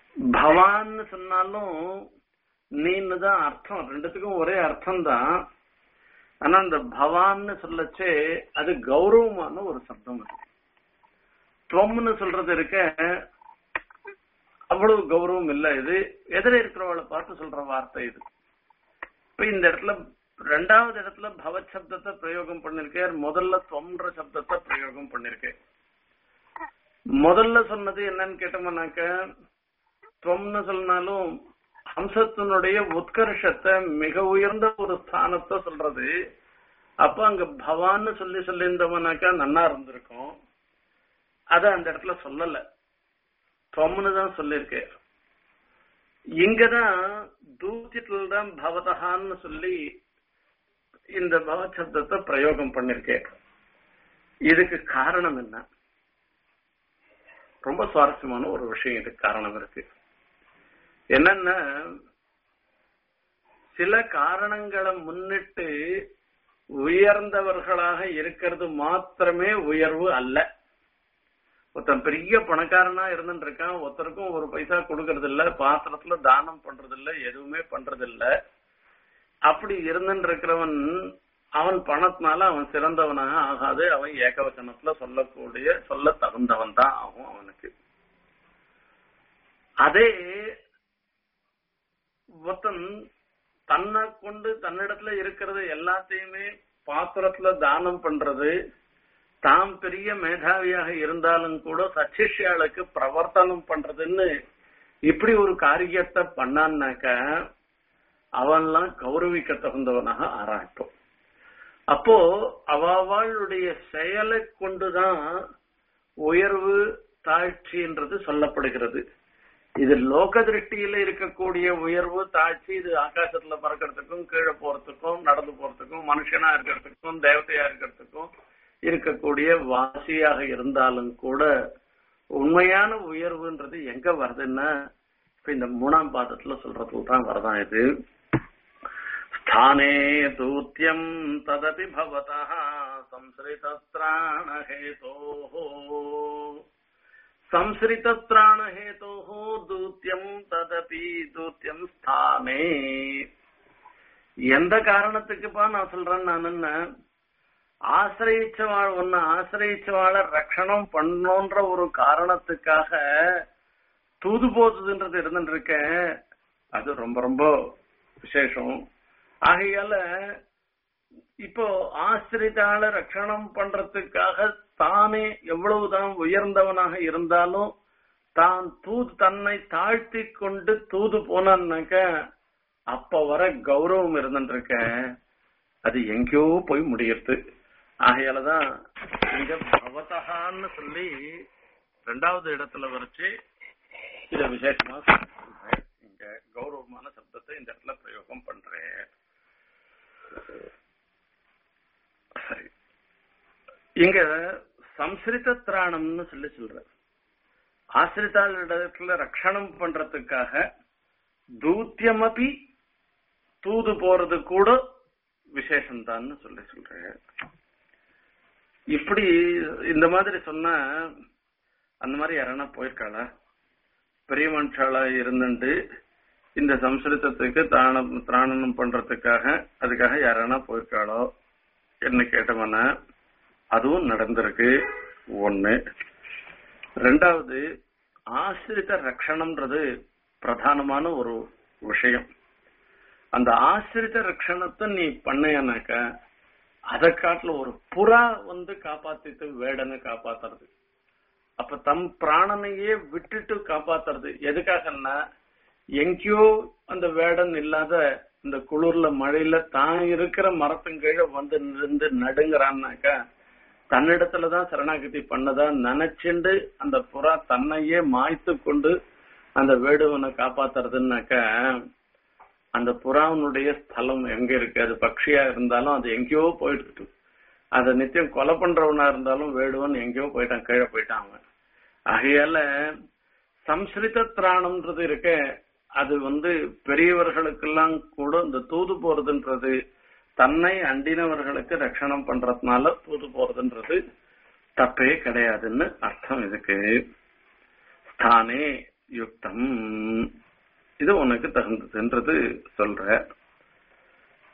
Speaker 1: பவான்னு சொன்னாலும் நீன்னு தான் அர்த்தம் ரெண்டுத்துக்கும் ஒரே அர்த்தம் தான் ஆனா அந்த பவான்னு சொல்லச்சே அது கௌரவமான ஒரு சப்தம் அது துவம்னு சொல்றது இருக்க அவ்வளவு கௌரவம் இல்ல இது எதிர இருக்கிறவளை பார்த்து சொல்ற வார்த்தை இது இப்ப இந்த இடத்துல ரெண்டாவது இடத்துல பவத் சப்தத்தை பிரயோகம் பண்ணிருக்கார் முதல்ல தொன்ற சப்தத்தை பிரயோகம் பண்ணிருக்கேன் முதல்ல சொன்னது என்னன்னு கேட்டோம்னாக்க தொம்னு சொன்னாலும் ஹம்சத்தினுடைய உத்கர்ஷத்தை மிக உயர்ந்த ஒரு ஸ்தானத்தை சொல்றது அப்ப அங்க பவான்னு சொல்லி சொல்லியிருந்தவனாக்கா நன்னா இருந்திருக்கும் அத அந்த இடத்துல சொல்லல தொம்னு தான் சொல்லியிருக்கேன் இங்கதான் தூத்தியத்துல தான் பவதகான்னு சொல்லி இந்த பவ சப்தத்தை பிரயோகம் பண்ணிருக்கேன் இதுக்கு காரணம் என்ன ரொம்ப சுவாரஸ்யமான ஒரு விஷயம் இதுக்கு காரணம் இருக்கு என்னன்னா சில காரணங்களை முன்னிட்டு உயர்ந்தவர்களாக இருக்கிறது மாத்திரமே உயர்வு அல்ல ஒருத்தன் பெரிய பணக்காரனா இருந்துட்டு இருக்கான் ஒருத்தருக்கும் ஒரு பைசா கொடுக்கறது இல்ல பாத்திரத்துல தானம் பண்றது இல்ல எதுவுமே பண்றது இல்ல அப்படி இருந்துட்டு இருக்கிறவன் அவன் பணத்தினால அவன் சிறந்தவனாக ஆகாது அவன் ஏகவச்சனத்துல சொல்லக்கூடிய சொல்ல தகுந்தவன் தான் ஆகும் அவனுக்கு அதே ஒருத்தன் தன்னை கொண்டு தன்னிடத்துல இருக்கிறது எல்லாத்தையுமே பாத்திரத்துல தானம் பண்றது தாம் பெரிய மேதாவியாக இருந்தாலும் கூட சச்சிஷ்யாளுக்கு பிரவர்த்தனம் பண்றதுன்னு இப்படி ஒரு காரியத்தை பண்ணான்னாக்க அவன்லாம் கௌரவிக்க தகுந்தவனாக ஆராய்ப்போம் அப்போ அவளுடைய செயலை கொண்டுதான் உயர்வு தாழ்ச்சின்றது சொல்லப்படுகிறது இது லோக திருஷ்டியில இருக்கக்கூடிய உயர்வு தாழ்ச்சி இது ஆகாசத்துல பறக்கிறதுக்கும் கீழே போறதுக்கும் நடந்து போறதுக்கும் மனுஷனா இருக்கிறதுக்கும் தேவதையா இருக்கிறதுக்கும் இருக்கக்கூடிய வாசியாக இருந்தாலும் கூட உண்மையான உயர்வுன்றது எங்க வருதுன்னா இப்ப இந்த மூணாம் பாதத்துல சொல்றதுல தான் வரதான் இது ஸ்தானே தூத்தியம் ததபி பவதா संसृतत्राणहेतोः संसृतत्राणहेतोः दूत्यम् ததபி தூத்தியம் ஸ்தானே எந்த காரணத்துக்குப்பா நான் சொல்றேன் நான் ஆசிரியச்சவாள் ஒன்னு ஆசிரியச்சவாள ரட்சணம் பண்ணோன்ற ஒரு காரணத்துக்காக தூது போகுதுன்றது இருந்துட்டு இருக்க அது ரொம்ப ரொம்ப விசேஷம் ஆகையால இப்போ ஆசிரிதால ரட்சணம் பண்றதுக்காக தானே எவ்வளவுதான் உயர்ந்தவனாக இருந்தாலும் தான் தூது தன்னை தாழ்த்தி கொண்டு தூது போனான்னாக்க அப்ப வர கௌரவம் இருந்துட்டு இருக்க அது எங்கேயோ போய் முடியறது ஆகையாலதான் இங்க பவதகான்னு சொல்லி ரெண்டாவது இடத்துல வரைச்சு இத விசேஷமா சொல்றேன் இங்க கௌரவமான சப்தத்தை இந்த இடத்துல பிரயோகம் பண்றேன் சரி இங்க சம்ஸ்கிருத திராணம்னு சொல்லி சொல்ற ஆசிரிதாளிடத்துல ரட்சணம் பண்றதுக்காக தூத்தியமபி தூது போறது கூட விசேஷம்தான்னு சொல்லி சொல்றேன் இப்படி இந்த மாதிரி சொன்னா அந்த மாதிரி யாரனா போயிருக்காளா பெரிய மனுஷாளா இருந்துட்டு இந்த சம்ஸ்கிருதத்துக்கு தானம் திராணனம் பண்றதுக்காக அதுக்காக யாரானா போயிருக்காளோ என்ன கேட்டவன அதுவும் நடந்திருக்கு ஒண்ணு ரெண்டாவது ஆசிரித ரட்சணம்ன்றது பிரதானமான ஒரு விஷயம் அந்த ஆசிரித ரட்சணத்தை நீ பண்ணையானாக்க அதை காட்டுல ஒரு புறா வந்து காப்பாத்திட்டு வேடனை காப்பாத்துறது அப்ப தம் பிராணனையே விட்டுட்டு காப்பாத்துறது எதுக்காகன்னா எங்கேயோ அந்த வேடன் இல்லாத இந்த குளிர்ல மழையில தான் இருக்கிற மரத்துங்கீழ வந்து நின்று நடுங்கிறான்னாக்கா தன்னிடத்துலதான் சரணாகதி பண்ணதா நினைச்சுண்டு அந்த புறா தன்னையே மாய்த்து கொண்டு அந்த வேடுவனை காப்பாத்துறதுன்னாக்கா அந்த புறாவனுடைய ஸ்தலம் எங்க இருக்கு அது பக்ஷியா இருந்தாலும் அது எங்கேயோ போயிட்டு அத நித்தியம் கொலை பண்றவனா இருந்தாலும் வேடுவன் எங்கேயோ போயிட்டான் கீழே போயிட்டான் அவன் ஆகையால சம்ஸ்கிருத திராணம்ன்றது இருக்க அது வந்து பெரியவர்களுக்கெல்லாம் கூட இந்த தூது போறதுன்றது தன்னை அண்டினவர்களுக்கு ரட்சணம் பண்றதுனால தூது போறதுன்றது தப்பே கிடையாதுன்னு அர்த்தம் இதுக்கு ஸ்தானே யுக்தம் இது உனக்கு தகுந்ததுன்றது சொல்ற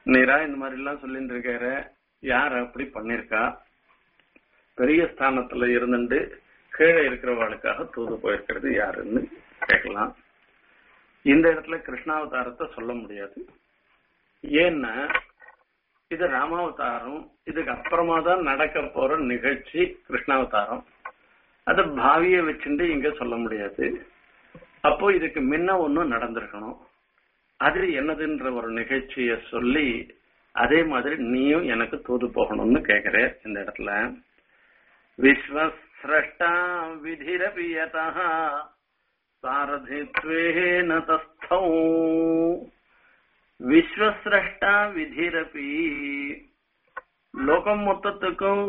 Speaker 1: நீரா இந்த மாதிரி எல்லாம் சொல்லிட்டு இருக்காரு யார் அப்படி பண்ணிருக்கா பெரிய ஸ்தானத்துல இருந்துட்டு கீழே இருக்கிறவர்களுக்காக தூது போயிருக்கிறது யாருன்னு கேட்கலாம் இந்த இடத்துல கிருஷ்ணாவதாரத்தை சொல்ல முடியாது ஏன்னா இது ராமாவதாரம் இதுக்கு அப்புறமா தான் நடக்க போற நிகழ்ச்சி கிருஷ்ணாவதாரம் அத பாவிய வச்சுட்டு இங்க சொல்ல முடியாது அப்போ இதுக்கு முன்ன ஒன்னும் நடந்திருக்கணும் அது என்னதுன்ற ஒரு நிகழ்ச்சிய சொல்லி அதே மாதிரி நீயும் எனக்கு தூது போகணும்னு கேக்குற இந்த இடத்துல விஸ்வசிரஷ்டா விதிரபியதா சாரதித்வேன தஸ்தௌ விஸ்வசிரஷ்டா விதிரபி லோகம் மொத்தத்துக்கும்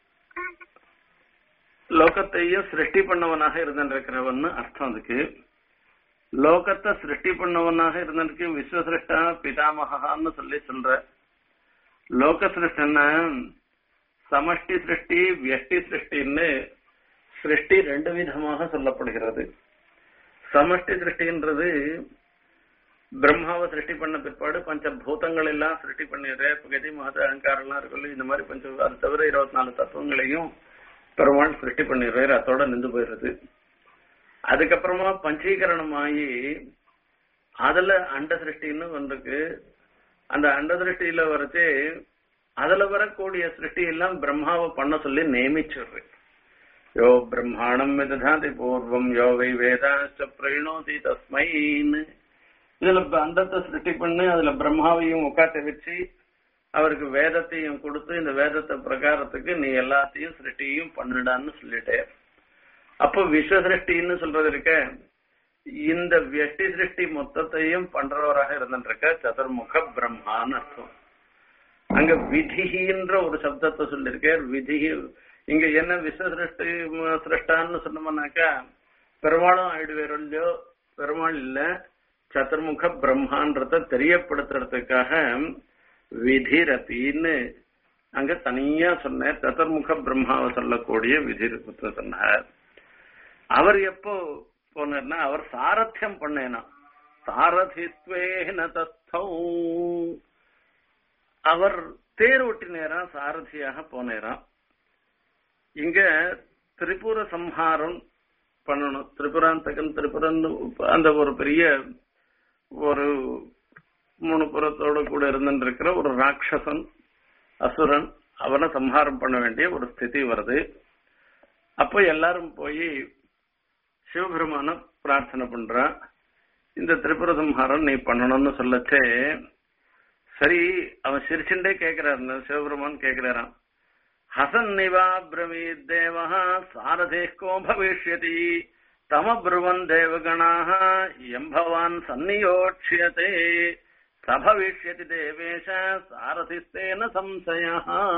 Speaker 1: லோகத்தையும் சிருஷ்டி பண்ணவனாக இருந்திருக்கிறவன் அர்த்தம் அதுக்கு லோகத்தை சிருஷ்டி பண்ணவனாக இருந்திருக்கு விஸ்வசிருஷ்டா பிதாமகான்னு சொல்லி சொல்ற லோக சிருஷ்டன்னா சமஷ்டி சிருஷ்டி வியஷ்டி சிருஷ்டின்னு சிருஷ்டி ரெண்டு விதமாக சொல்லப்படுகிறது சமஷ்டி சிருஷ்டின்றது பிரம்மாவை சிருஷ்டி பண்ண பிற்பாடு பஞ்ச பூதங்கள் எல்லாம் சிருஷ்டி பண்ணிடுற கதி மகத அகங்காரம் எல்லாம் இருக்குல்ல இந்த மாதிரி பஞ்ச அது தவிர இருபத்தி நாலு தத்துவங்களையும் பெருமாள் சிருஷ்டி பண்ணிடுறாரு அதோட நின்று போயிடுறது அதுக்கப்புறமா பஞ்சீகரணம் ஆகி அதுல அண்ட சிருஷ்டின்னு ஒன்றுக்கு அந்த அண்ட சிருஷ்டியில வரச்சே அதுல வரக்கூடிய சிருஷ்டி எல்லாம் பிரம்மாவை பண்ண சொல்லி நியமிச்சிடுறது யோ பிரம்மாணம் விததாதி பூர்வம் யோ வை வேதாச்ச பிரயணோதி தஸ்மைன்னு இதுல அண்டத்தை சிருஷ்டி பண்ணி அதுல பிரம்மாவையும் உட்காந்து வச்சு அவருக்கு வேதத்தையும் கொடுத்து இந்த வேதத்தை பிரகாரத்துக்கு நீ எல்லாத்தையும் சிருஷ்டியும் பண்ணிடான்னு சொல்லிட்டே அப்போ விஸ்வ சிருஷ்டின்னு சொல்றது இருக்க இந்த வெஷ்டி சிருஷ்டி மொத்தத்தையும் பண்றவராக இருந்துருக்க சதுர்முக பிரம்மான்னு அர்த்தம் அங்க விதிகின்ற ஒரு சப்தத்தை சொல்லியிருக்கார் விதி இங்க என்ன விஸ்வ சிருஷ்டி சிருஷ்டான்னு சொன்னோம்னாக்கா பெருமாளும் ஆயிடுவேரோ இல்லையோ பெருமாள் இல்ல சதுர்முக பிரம்மான்றத தெரியப்படுத்துறதுக்காக விதிரபின்னு அங்க தனியா சொன்ன சதுர்முக பிரம்மாவை சொல்லக்கூடிய விதி சொன்னார் அவர் எப்போ போனார்னா அவர் சாரத்தியம் பண்ணேனா சாரதித்வேன தஸ்தௌ அவர் தேர் ஓட்டினேரா சாரதியாக போனேராம் இங்க திரிபுர சம்ஹாரம் பண்ணணும் திரிபுராந்தகன் திரிபுரன் அந்த ஒரு பெரிய ஒரு மூணு புறத்தோட கூட இருந்துருக்கிற ஒரு ராட்சசன் அசுரன் அவனை சம்ஹாரம் பண்ண வேண்டிய ஒரு ஸ்திதி வருது அப்போ எல்லாரும் போய் சிவபெருமான பிரார்த்தனை பண்றான் இந்த திரிபுர சம்ஹாரம் நீ பண்ணணும்னு சொல்லச்சே சரி அவன் சிரிச்சுட்டே கேக்குறாரு சிவபெருமான் கேக்குறாராம் ஹசன் நிவா பிரவீத் தேவா சாரதே கோ பவிஷ்யதி தம ப்ருவன் தேவகணாக எம்பவான் சந்நியோட்சியதே சபவிஷ்யதி தேவேஷ சாரதிஸ்தேன சம்சய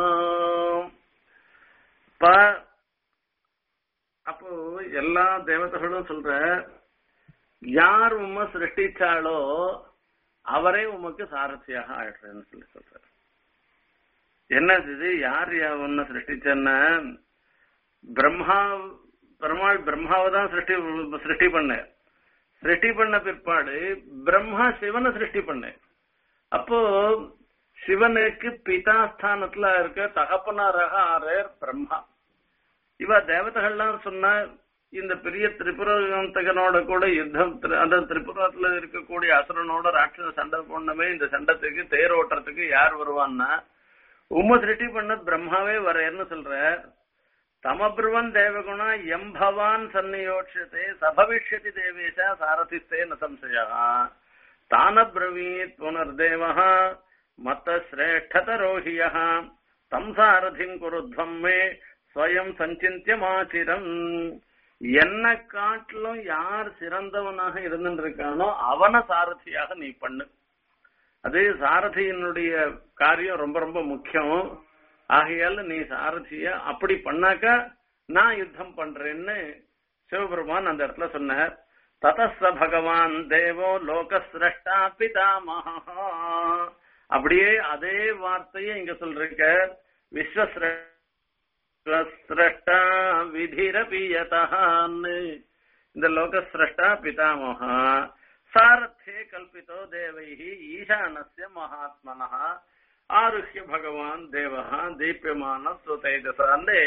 Speaker 1: அப்போ எல்லா தேவதைகளும் சொல்ற யார் உம்மை சிருஷ்டிச்சாலோ அவரே உமக்கு சாரதியாக ஆயிடுறேன்னு சொல்லி சொல்றாரு என்ன இது யார் உன்னை சிருஷ்டிச்சன்னா பிரம்மா பெருமாள் பிரம்மாவை தான் சிருஷ்டி சிருஷ்டி பண்ண சிருஷ்டி பண்ண பிற்பாடு பிரம்மா சிவனை சிருஷ்டி பண்ண அப்போ சிவனுக்கு பிதாஸ்தானத்துல இருக்க தகப்பனாராக ஆறார் பிரம்மா இவ தேவதைகள்லாம் சொன்னா இந்த பெரிய திரிபுரந்தகனோட கூட யுத்தம் அந்த திரிபுரத்துல இருக்கக்கூடிய அசுரனோட ராட்சச சண்டை போடணுமே இந்த சண்டத்துக்கு தேர் ஓட்டுறதுக்கு யார் வருவான்னா உம்ம சிருஷ்டி பண்ண பிரம்மாவே வரேன்னு சொல்ற தமபிருவன் தேவகுணா எம்பவான் சன்னியோட்சத்தை சபவிஷ்யதி தேவேஷா சாரதிஸ்தே ந சம்சயா தான பிரவீத் புனர்தேவः மத்த சிரேஷ்டதரோஹியः தம் சாரதிம் குருத்வம் மே ஸ்வயம் சஞ்சிந்தியமாச்சிரம் என்ன காட்டிலும் யார் சிறந்தவனாக இருந்திருக்கானோ அவன சாரதியாக நீ பண்ணு அது சாரதியினுடைய காரியம் ரொம்ப ரொம்ப முக்கியம் ஆகையால நீ சாரதிய அப்படி பண்ணாக்கா நான் யுத்தம் பண்றேன்னு சிவபெருமான் அந்த இடத்துல சொன்னார் ததஸ்த பகவான் தேவோ லோக சிரஷ்டா பிதாமகா அப்படியே அதே வார்த்தையை இங்க சொல்றீங்க விஸ்வ சிரஷ்டா விதிரபியதான்னு இந்த லோக சிரஷ்டா பிதாமகா சாரத்தே கல்பித்தோ தேவைஹி ஈசானஸ்ய மகாத்மனா ஆருஷ்ய பகவான் தேவஹா தீபியமான சுதேஜசான்னு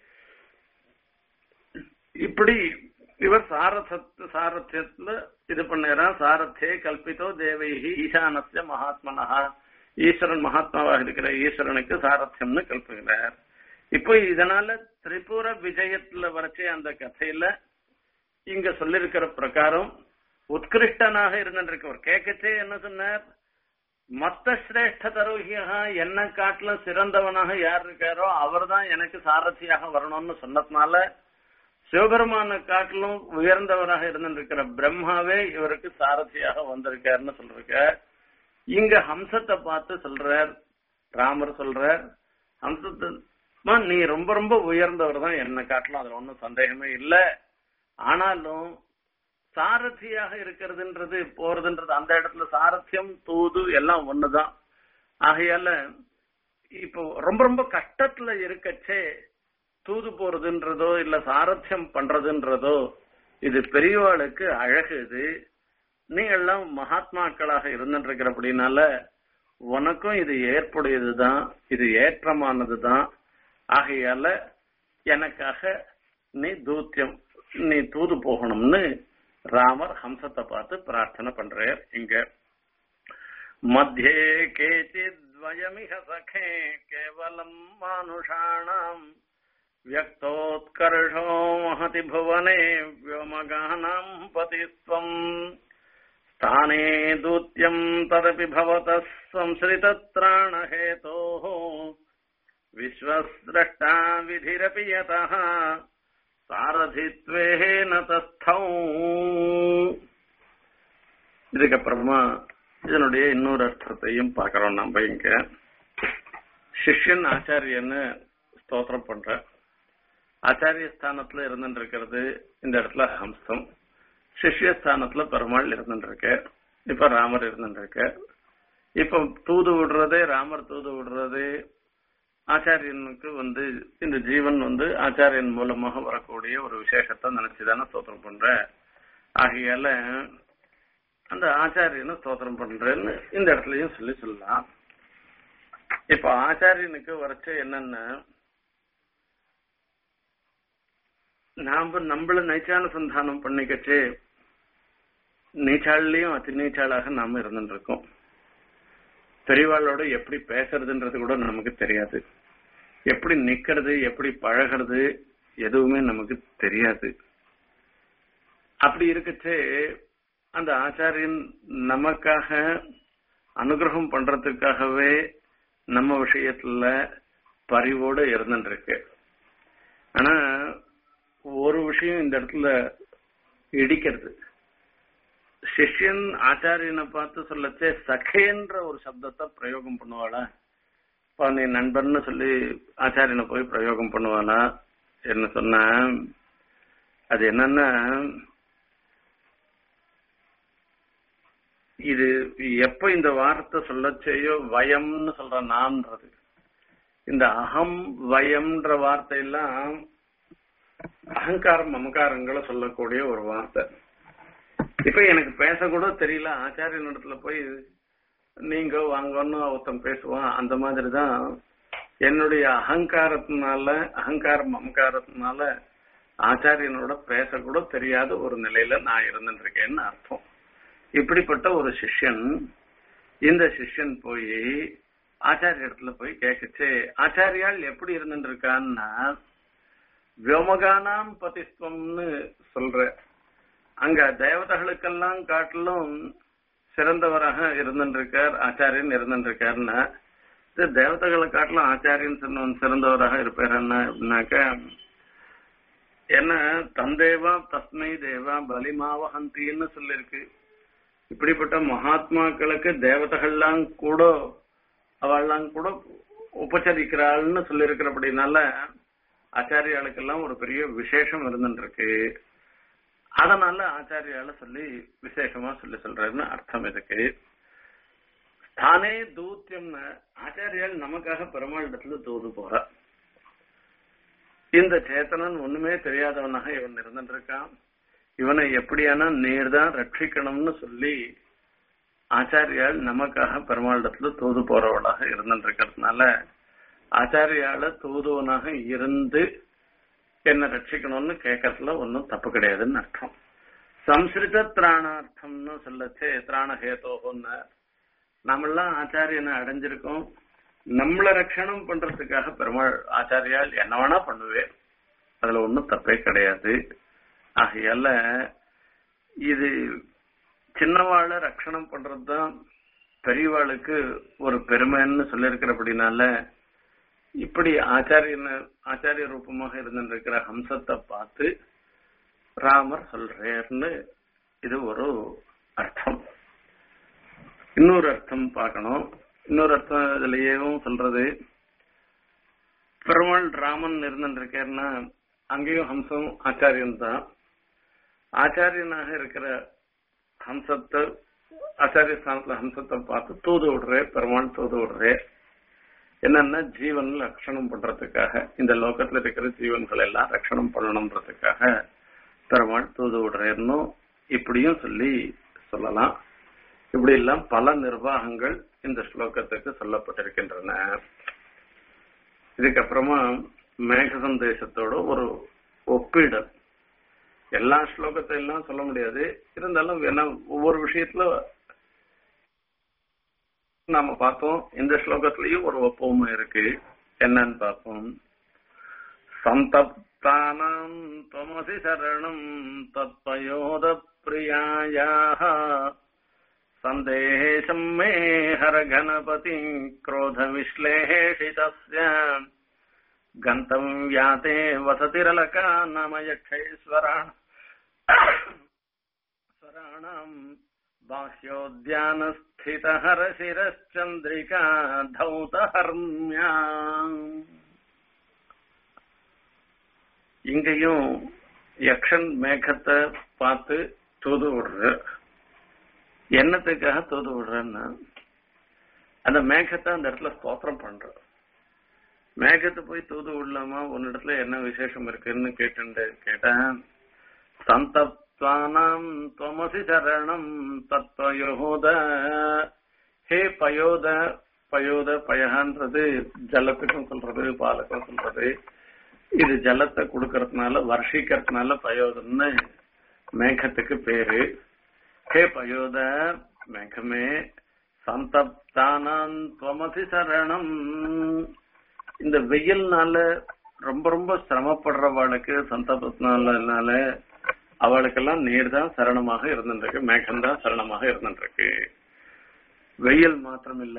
Speaker 1: இப்படி இவர் சாரசத்து சாரத்தியத்துல இது பண்ணாராம் சாரத்தே கல்பித்தோ தேவைஹி ஈசானஸ்ய மகாத்மனஹா ஈஸ்வரன் மகாத்மாவாக இருக்கிற ஈஸ்வரனுக்கு சாரத்தியம்னு கல்புகிறார் இப்போ இதனால திரிபுர விஜயத்துல வரைச்சே அந்த கதையில இங்க சொல்லிருக்கிற பிரகாரம் உத்கிருஷ்டனாக இருந்திருக்கவர் கேட்கச்சே என்ன சொன்னார் மத்த சிரேஷ்ட தரோகியா என்ன காட்டிலும் சிறந்தவனாக யார் இருக்காரோ அவர்தான் எனக்கு சாரதியாக வரணும்னு சொன்னதுனால சிவபெருமான காட்டிலும் உயர்ந்தவராக இருந்திருக்கிற பிரம்மாவே இவருக்கு சாரதியாக வந்திருக்காருன்னு சொல்லிருக்க இங்க ஹம்சத்தை பார்த்து சொல்றார் ராமர் சொல்றார் ஹம்சத்தை நீ ரொம்ப ரொம்ப உயர்ந்தவர் தான் என்ன காட்டிலும் அதுல ஒன்றும் சந்தேகமே இல்லை ஆனாலும் சாரதியாக இருக்கிறதுன்றது போறதுன்றது அந்த இடத்துல சாரத்தியம் தூது எல்லாம் ஒண்ணுதான் ஆகையால இப்போ ரொம்ப ரொம்ப கஷ்டத்துல இருக்கச்சே தூது போறதுன்றதோ இல்ல சாரத்தியம் பண்றதுன்றதோ இது பெரியவாளுக்கு அழகு இது நீ எல்லாம் மகாத்மாக்களாக இருந்துட்டு அப்படின்னால உனக்கும் இது ஏற்புடையதுதான் இது ஏற்றமானதுதான் ஆகையால எனக்காக நீ தூத்தியம் நீ தூது போகணும்னு ராமர் ஹம்சத்தை பார்த்து பிரார்த்தனை பண்றார் இங்க மத்தியே கேச்சித்வயமிக சகே கேவலம் மானுஷாணாம் व्यक्तोत्कर्षो महति भुवने व्योमगानाम् पतिस्त्वम् स्थाने दूत्यम् तदपि भवतः संसृतत्राणहेतोः विश्वस्द्रष्टा विधिरपि यतः சாரதித்வேன தஸ்தௌ இதுக்கப்புறமா இதனுடைய இன்னொரு அர்த்தத்தையும் பார்க்கிறோம் நம்ம இங்க சிஷ்யன் ஆச்சாரியன்னு ஸ்தோத்திரம் பண்ற ஆச்சாரிய ஸ்தானத்துல இருந்துட்டு இருக்கிறது இந்த இடத்துல ஹம்சம் சிஷ்ய ஸ்தானத்துல பெருமாள் இருந்துட்டு இருக்க இப்ப ராமர் இருந்துட்டு இருக்க இப்ப தூது விடுறதே ராமர் தூது விடுறது ஆச்சாரியனுக்கு வந்து இந்த ஜீவன் வந்து ஆச்சாரியன் மூலமாக வரக்கூடிய ஒரு விசேஷத்தை நினைச்சுதானே ஸ்தோத்திரம் பண்ற ஆகையால அந்த ஆச்சாரியனை ஸ்தோத்திரம் பண்றேன்னு இந்த இடத்துலயும் சொல்லி சொல்லலாம் இப்ப ஆச்சாரியனுக்கு வரைச்ச என்னன்னா நாம நம்மள நைச்சானுசந்தானம் பண்ணிக்கச்சு நீச்சாள்லயும் அதி நீச்சாளாக நாம இருந்துட்டு இருக்கோம் பெரியவாளோட எப்படி பேசுறதுன்றது கூட நமக்கு தெரியாது எப்படி நிக்கிறது எப்படி பழகிறது எதுவுமே நமக்கு தெரியாது அப்படி இருக்கச்சே அந்த ஆச்சாரியன் நமக்காக அனுகிரகம் பண்றதுக்காகவே நம்ம விஷயத்துல பரிவோடு இருந்துட்டு இருக்கு ஆனா ஒரு விஷயம் இந்த இடத்துல இடிக்கிறது சிஷ்யன் ஆச்சாரியனை பார்த்து சொல்லச்சே சഖேன்ற ஒரு சப்தத்தை பிரயோகம் பண்ணுவாளா இப்ப நீ நண்பர்னு சொல்லி ஆச்சாரியனை போய் பிரயோகம் பண்ணுவானா என்ன சொன்ன அது என்னன்னா இது எப்ப இந்த வார்த்தை சொல்லச்சேயோ வயம்னு சொல்ற நான்றது இந்த அகம் வயம்ன்ற வார்த்தையெல்லாம் அகங்காரம் மமகாரங்களை சொல்லக்கூடிய ஒரு வார்த்தை இப்ப எனக்கு பேச கூட தெரியல ஆச்சாரியன் இடத்துல போய் நீங்க வாங்கன்னு ஒருத்தன் பேசுவான் அந்த மாதிரிதான் என்னுடைய அகங்காரத்தினால அகங்காரம் மமகாரத்தினால ஆச்சாரியனோட பேசக்கூட தெரியாத ஒரு நிலையில நான் இருந்துட்டு இருக்கேன்னு அர்த்தம் இப்படிப்பட்ட ஒரு சிஷ்யன் இந்த சிஷ்யன் போய் ஆச்சாரிய இடத்துல போய் கேட்கச்சு ஆச்சாரியால் எப்படி இருந்துட்டு இருக்கான்னா வியோமகானாம் பதிஸ்வம்னு சொல்ற அங்க தேவதைகளுக்கெல்லாம் காட்டிலும் சிறந்தவராக இருந்திருக்கார் ஆச்சாரியன் இருந்திருக்காருன்னா இது தேவதைகளை காட்டிலும் ஆச்சாரியன் சொன்னவன் சிறந்தவராக இருப்பாருன்னா அப்படின்னாக்க என்ன தந்தேவா தஸ்மை தேவா பலிமாவஹந்தின்னு சொல்லிருக்கு இப்படிப்பட்ட மகாத்மாக்களுக்கு தேவதைகள்லாம் கூட அவள்லாம் கூட உபச்சரிக்கிறாள்னு சொல்லியிருக்கிறபடினால ஆச்சாரியாளுக்கெல்லாம் ஒரு பெரிய விசேஷம் இருந்துருக்கு அதனால ஆச்சாரியால சொல்லி விசேஷமா சொல்லி சொல்றாருன்னு அர்த்தம் இதுக்கு தானே தூத்தியம்னு ஆச்சாரியால் நமக்காக பெருமாள் இடத்துல தூது போற இந்த சேத்தனன் ஒண்ணுமே தெரியாதவனாக இவன் இருந்துட்டு இருக்கான் இவனை எப்படியானா நீர் தான் ரட்சிக்கணும்னு சொல்லி ஆச்சாரியால் நமக்காக பெருமாளிடத்துல தூது போறவளாக இருந்துருக்கிறதுனால ஆச்சாரியால தூதுவனாக இருந்து என்ன ரட்சிக்கணும்னு கேட்கறதுல ஒன்றும் தப்பு கிடையாதுன்னு அர்த்தம் சம்ஸ்கிருத திராணார்த்தம்னு சொல்லச்சே திராணஹேதோகன்னு நம்மெல்லாம் ஆச்சாரியனை அடைஞ்சிருக்கோம் நம்மள ரட்சணம் பண்றதுக்காக பெருமாள் ஆச்சாரியால் என்ன வேணா பண்ணுவேன் அதுல ஒன்றும் தப்பே கிடையாது ஆகையால இது சின்னவாளை ரட்சணம் பண்றதுதான் பெரியவாளுக்கு ஒரு பெருமைன்னு சொல்லியிருக்கிறபடினால இப்படி ஆச்சாரியன ஆச்சாரிய ரூபமாக இருந்திருக்கிற ஹம்சத்தை பார்த்து ராமர் சொல்றேர்னு இது ஒரு அர்த்தம் இன்னொரு அர்த்தம் பார்க்கணும் இன்னொரு அர்த்தம் இதுலயும் சொல்றது பெருமாள் ராமன் இருந்திருக்கேன்னா அங்கேயும் ஹம்சம் ஆச்சாரியன் தான் ஆச்சாரியனாக இருக்கிற ஹம்சத்தை ஆச்சாரிய ஸ்தானத்துல ஹம்சத்தை பார்த்து தூது விடுறே பெருமாள் தூது விடுறே என்னன்னா ஜீவன் ரட்சணம் பண்றதுக்காக இந்த லோகத்துல இருக்கிற ஜீவன்கள் எல்லாம் ரட்சணம் பண்ணணுன்றதுக்காக பெருமாள் தூது விடுறேன்னு இப்படியும் சொல்லி சொல்லலாம் இப்படி எல்லாம் பல நிர்வாகங்கள் இந்த ஸ்லோகத்துக்கு சொல்லப்பட்டிருக்கின்றன இதுக்கப்புறமா மேக சந்தேசத்தோட ஒரு ஒப்பீடல் எல்லா ஸ்லோகத்தை எல்லாம் சொல்ல முடியாது இருந்தாலும் வேணா ஒவ்வொரு விஷயத்துல நாம பார்த்தோம் இந்த ஸ்லோகத்திலயும் ஒரு ஒப்புமை இருக்கு என்னன்னு பார்ப்போம் சந்தப்தானாம் துவமசி சரணம் தத்பயோத பிரியாயாக சந்தேசம் மே ஹர கணபதி क्रोध विश्लेषितस्य गन्तव्याते वसतिरलका नाम यक्षैश्वराण स्वराणाम् बाह्योद्यानस्थितहरशिरश्चन्द्रिका धौतहर्म्या இங்கேயும் யக்ஷன் மேகத்தை பார்த்து தூது விடுற என்னத்துக்காக தூது விடுறன்னா அந்த மேகத்தை அந்த இடத்துல ஸ்தோத்திரம் பண்ற மேகத்தை போய் தூது விடலாமா உன்னிடத்துல என்ன விசேஷம் இருக்குன்னு கேட்டு கேட்டேன் சந்தப்தானாம் துவமசி சரணம் தத்வயோத ஹே பயோத பயோத பயகான்றது ஜலத்துக்கும் சொல்றது பாலுக்கும் சொல்றது இது ஜலத்தை கொடுக்கறதுனால வர்ஷிக்கிறதுனால பயோதன்னு மேகத்துக்கு பேரு ஹே பயோத மேகமே சந்தப்தானான் துவமசி சரணம் இந்த வெயில்னால ரொம்ப ரொம்ப சிரமப்படுறவாளுக்கு சந்தபத்தினால அவளுக்கெல்லாம் நீர் தான் சரணமாக இருந்துருக்கு மேகம் தான் சரணமாக இருந்துருக்கு வெயில் மாத்திரம் இல்ல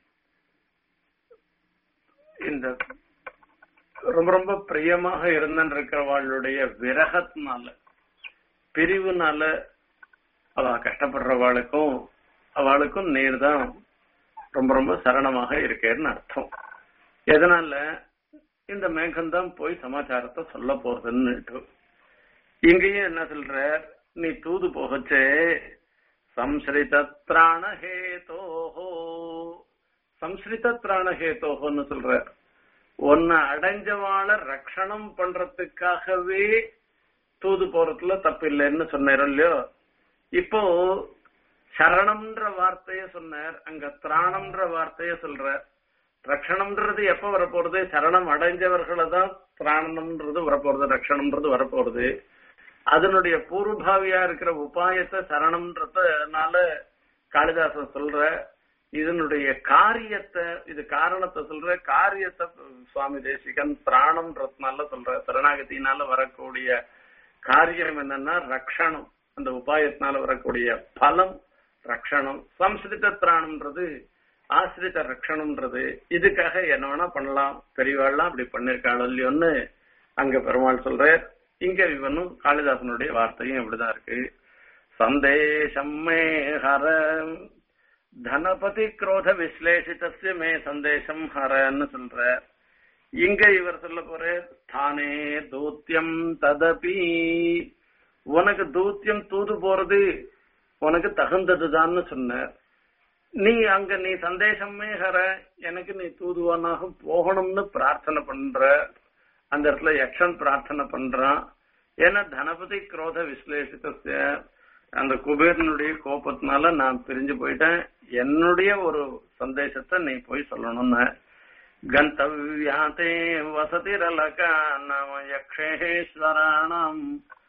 Speaker 1: இந்த ரொம்ப ரொம்ப பிரியமாக இருந்திருக்கிறவாளுடைய விரகத்தினால பிரிவுனால அவ கஷ்டப்படுறவாளுக்கும் அவளுக்கும் நீர் தான் ரொம்ப ரொம்ப சரணமாக இருக்கேன்னு அர்த்தம் எதனால இந்த மேகம் தான் போய் சமாச்சாரத்தை சொல்ல போறதுன்னு இங்கேயும் என்ன சொல்ற நீ தூது போகச்சே சம்ஸ்ரித திராணஹேதோஹோ சம்ஸ்ரித திராணஹேதோஹோன்னு சொல்ற உன்னை அடைஞ்சவாள ரக்ஷணம் பண்றதுக்காகவே தூது போறதுல தப்பு இல்லைன்னு சொன்னார் இல்லையோ இப்போ சரணம்ன்ற வார்த்தைய சொன்னார் அங்க திராணம்ன்ற வார்த்தைய சொல்ற ரக்ஷணம்ன்றது எப்ப வரப்போறது சரணம் அடைஞ்சவர்களை தான் திராணம்ன்றது வரப்போறது ரக்ஷணம்ன்றது வரப்போறது அதனுடைய பூர்வபாவியா இருக்கிற உபாயத்தை சரணம்ன்றதுனால காளிதாசன் சொல்ற இதனுடைய காரியத்தை இது காரணத்தை சொல்ற காரியத்தை சுவாமி தேசிகன் பிராணம்ன்றதுனால சொல்ற சரணாகத்தினால வரக்கூடிய காரியம் என்னன்னா ரக்ஷணம் அந்த உபாயத்தினால வரக்கூடிய பலம் ரக்ஷணம் சம்ஸ்கிருத திராணம்ன்றது ஆசிரித்த ரக்ஷணம்ன்றது இதுக்காக என்ன வேணா பண்ணலாம் பெரியவாள்லாம் அப்படி பண்ணிருக்காள் இல்லையோன்னு அங்க பெருமாள் சொல்ற இங்க இவனும் காளிதாசனுடைய வார்த்தையும் இப்படிதான் இருக்கு சந்தேசம் மே ஹர தனபதி குரோத விஸ்லேஷிதஸ்ய மே சந்தேசம் ஹரன்னு சொல்ற இங்க இவர் சொல்ல போற தானே தூத்தியம் ததபி உனக்கு தூத்தியம் தூது போறது உனக்கு தகுந்ததுதான்னு சொன்ன நீ அங்க நீ சந்தேசமே ஹர எனக்கு நீ தூதுவானாக போகணும்னு பிரார்த்தனை பண்ற அந்த இடத்துல யக்ஷன் பிரார்த்தனை பண்றான் ஏன்னா தனபதி குரோத விஸ்லேஷித்த அந்த குபேரனுடைய கோபத்தினால நான் பிரிஞ்சு போயிட்டேன் என்னுடைய ஒரு சந்தேசத்தை நீ போய் சொல்லணும்னு கந்தவியாத்தே வசதிரலகா நாம யக்ஷேஸ்வராணம்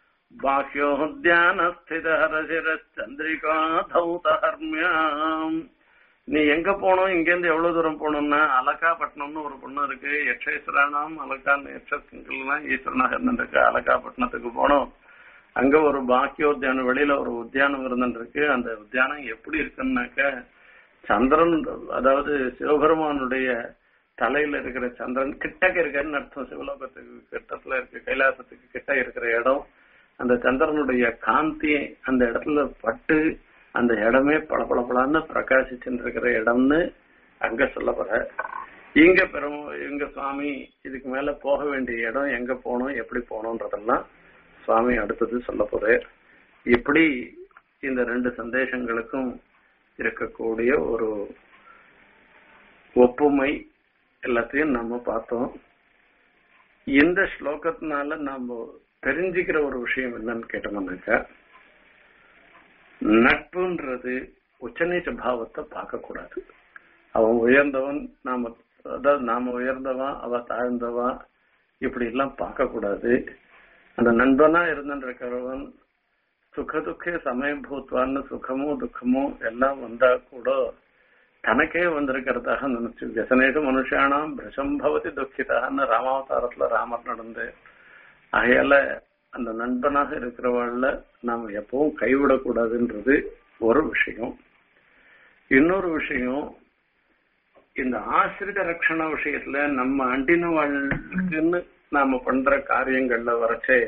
Speaker 1: பாஹ்யோத்யானஸ்திதரசிரச்சந்திரிகா தௌதஹர்மியாம் நீ எங்க போனோம் இங்க இருந்து எவ்வளவு தூரம் போகணும்னா அலகாப்பட்டினம்னு ஒரு பொண்ணு இருக்கு யக்ஷேஸ்வரானாம் அலகான்னு யக்ஷங்கள்லாம் ஈஸ்வரனாக இருந்துருக்கு அலகாப்பட்டினத்துக்கு போனோம் அங்க ஒரு பாக்கியோத்தியானம் வெளியில ஒரு உத்தியானம் இருந்துருக்கு அந்த உத்தியானம் எப்படி இருக்குன்னாக்க சந்திரன் அதாவது சிவபெருமானுடைய தலையில இருக்கிற சந்திரன் கிட்டக்க இருக்காருன்னு அர்த்தம் சிவலோகத்துக்கு கிட்டத்துல இருக்கு கைலாசத்துக்கு கிட்ட இருக்கிற இடம் அந்த சந்திரனுடைய காந்தி அந்த இடத்துல பட்டு அந்த இடமே பளபளபளன்னு பிரகாசிச்சுட்டு இருக்கிற இடம்னு அங்க சொல்ல போற இங்க பெரும் இங்க சுவாமி இதுக்கு மேல போக வேண்டிய இடம் எங்க போகணும் எப்படி போகணும்ன்றதெல்லாம் சுவாமி அடுத்தது சொல்ல போறார் இப்படி இந்த ரெண்டு சந்தேஷங்களுக்கும் இருக்கக்கூடிய ஒரு ஒப்புமை எல்லாத்தையும் நம்ம பார்த்தோம் இந்த ஸ்லோகத்தினால நாம தெரிஞ்சுக்கிற ஒரு விஷயம் என்னன்னு கேட்டோம்னாக்கா நட்புன்றது உச்சநீச்ச பாவத்தை பார்க்க கூடாது அவன் உயர்ந்தவன் நாம அதாவது நாம உயர்ந்தவன் அவ தாழ்ந்தவன் இப்படி எல்லாம் பார்க்க கூடாது அந்த நண்பனா இருந்திருக்கிறவன் சுக துக்கே சமயபூத்வான்னு சுகமோ துக்கமோ எல்லாம் வந்தா கூட தனக்கே வந்திருக்கிறதாக நினைச்சு வியசனேஷு மனுஷானாம் பிரசம் பவதி துக்கிதான்னு ராமாவதாரத்துல ராமர் நடந்து ஆகையால அந்த நண்பனாக இருக்கிறவாழ்ல நாம் எப்பவும் கைவிடக்கூடாதுன்றது ஒரு விஷயம் இன்னொரு விஷயம் இந்த ஆசிரித ரட்சண விஷயத்துல நம்ம அண்டின வாழ்க்குன்னு நாம பண்ற காரியங்கள்ல வரச்சே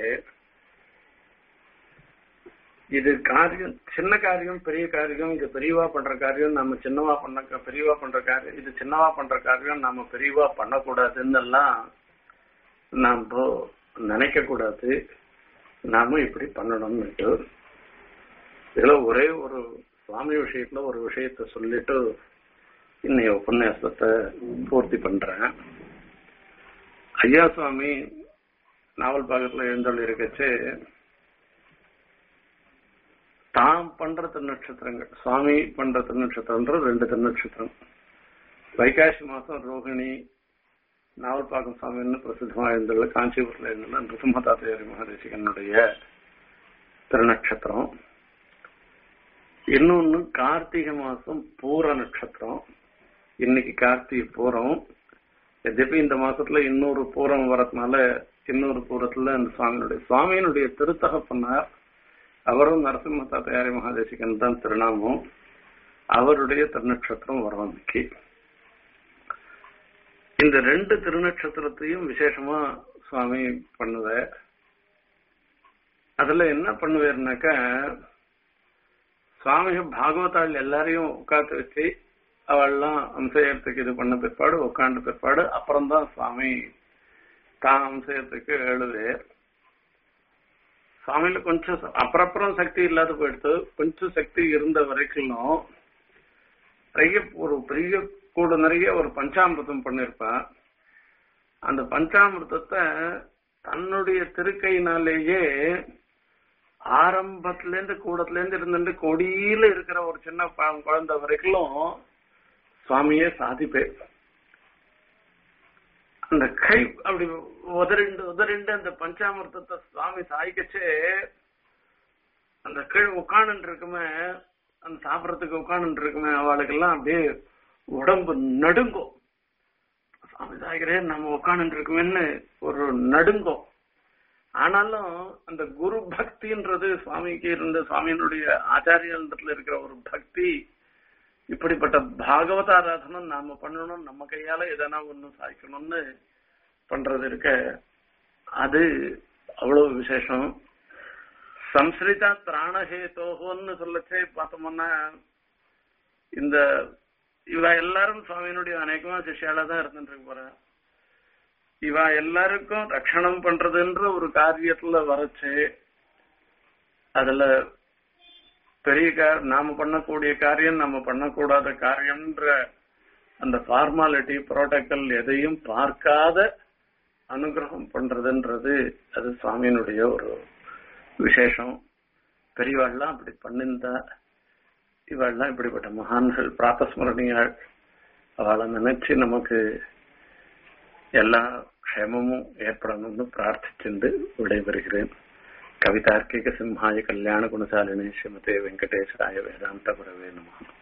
Speaker 1: இது காரியம் சின்ன காரியம் பெரிய காரியம் இது பெரியவா பண்ற காரியம் நம்ம சின்னவா பண்ண பெரியவா பண்ற காரியம் இது சின்னவா பண்ற காரியம் நாம பெரியவா பண்ணக்கூடாதுன்னு எல்லாம் நாம நினைக்க கூடாது நாம இப்படி பண்ணணும்னு இதுல ஒரே ஒரு சுவாமி விஷயத்துல ஒரு விஷயத்த சொல்லிட்டு இன்னைய உபன்யாசத்தை பூர்த்தி பண்றேன் ஐயா சுவாமி நாவல் பாகத்துல எழுந்தொள்ளி இருக்கச்சு தாம் பண்ற திருநட்சத்திரங்கள் சுவாமி பண்ற திருநட்சத்திரம்ன்ற ரெண்டு திருநட்சத்திரம் வைகாசி மாசம் ரோகிணி நாவல்பாக்கம் சுவாமின்னு பிரசித்தமா இருந்தது காஞ்சிபுரத்துல இருந்தது நிருசிம்ம தாத்தையாரி மகாதேசிகனுடைய திருநட்சத்திரம் இன்னொன்னு கார்த்திகை மாசம் பூர நட்சத்திரம் இன்னைக்கு கார்த்திகை பூரம் எதிர்ப்பு இந்த மாசத்துல இன்னொரு பூரம் வரதுனால இன்னொரு பூரத்துல இந்த சுவாமியினுடைய சுவாமியினுடைய திருத்தகப்பனார் அவரும் நரசிம்ம தாத்தையாரி மகாதேசிகன் தான் திருநாமம் அவருடைய திருநட்சத்திரம் வரும் இன்னைக்கு இந்த ரெண்டு திருநட்சத்திரத்தையும் விசேஷமா சுவாமி பண்ணுவ அதுல என்ன பண்ணுவாருனாக்கா சுவாமி பாகவதாள் எல்லாரையும் உட்காந்து வச்சு அவள்லாம் அம்சயத்துக்கு இது பண்ண பிற்பாடு உட்காண்ட பிற்பாடு அப்புறம்தான் சுவாமி தான் அம்சயத்துக்கு எழுதுவார் சுவாமியில கொஞ்சம் அப்புறம் சக்தி இல்லாத போயிடுத்து கொஞ்சம் சக்தி இருந்த வரைக்கும் நிறைய ஒரு பெரிய கூட நிறைய ஒரு பஞ்சாமிர்தம் பண்ணிருப்பேன் அந்த பஞ்சாமிர்தத்தை தன்னுடைய திருக்கையினாலேயே ஆரம்பத்துல இருந்து கூடத்துல இருந்து இருந்துட்டு கொடியில இருக்கிற ஒரு சின்ன குழந்தை வரைக்கும் சுவாமியே சாதிப்பேன் அந்த கை அப்படி உதறிண்டு உதறிண்டு அந்த பஞ்சாமிர்தத்தை சுவாமி சாய்க்கச்சே அந்த கீழ் உட்காந்து இருக்குமே அந்த சாப்பிடறதுக்கு உட்காந்து இருக்குமே அவளுக்கெல்லாம் அப்படியே உடம்பு நடுங்கும் சுவாமி சாய்க்கிறேன் நம்ம உட்காந்து இருக்குமேன்னு ஒரு நடுங்கும் ஆனாலும் அந்த குரு பக்தின்றது சுவாமிக்கு இருந்த சுவாமியினுடைய ஆச்சாரியத்துல இருக்கிற ஒரு பக்தி இப்படிப்பட்ட பாகவத ஆராதனம் நாம பண்ணணும் நம்ம கையால எதனா ஒண்ணு சாய்க்கணும்னு பண்றது இருக்க அது அவ்வளவு விசேஷம் சம்ஸ்ரிதா திராணஹேதோகோன்னு சொல்லச்சே பார்த்தோம்னா இந்த இவ எல்லாரும் சுவாமியினுடைய அநேகமா சிஷியால தான் இருந்துட்டு இருக்க போற இவ எல்லாருக்கும் ரட்சணம் பண்றதுன்ற ஒரு காரியத்துல வரச்சு அதுல பெரிய நாம பண்ணக்கூடிய காரியம் நம்ம பண்ணக்கூடாத காரியம்ன்ற அந்த ஃபார்மாலிட்டி புரோட்டோக்கால் எதையும் பார்க்காத அனுகிரகம் பண்றதுன்றது அது சுவாமியினுடைய ஒரு விசேஷம் பெரியவாள்லாம் அப்படி பண்ணிருந்தா இவாள்லாம் இப்படிப்பட்ட மகான்கள் பிராத்தஸ்மரணியாள் அவளை நினைச்சு நமக்கு எல்லா க்ஷேமமும் ஏற்படணும்னு பிரார்த்திச்சுண்டு விடைபெறுகிறேன் கவிதார்க்கிக சிம்ஹாய கல்யாண குணசாலினே ஸ்ரீமதே வெங்கடேஸ்வராய வேதாந்த குரவே நமः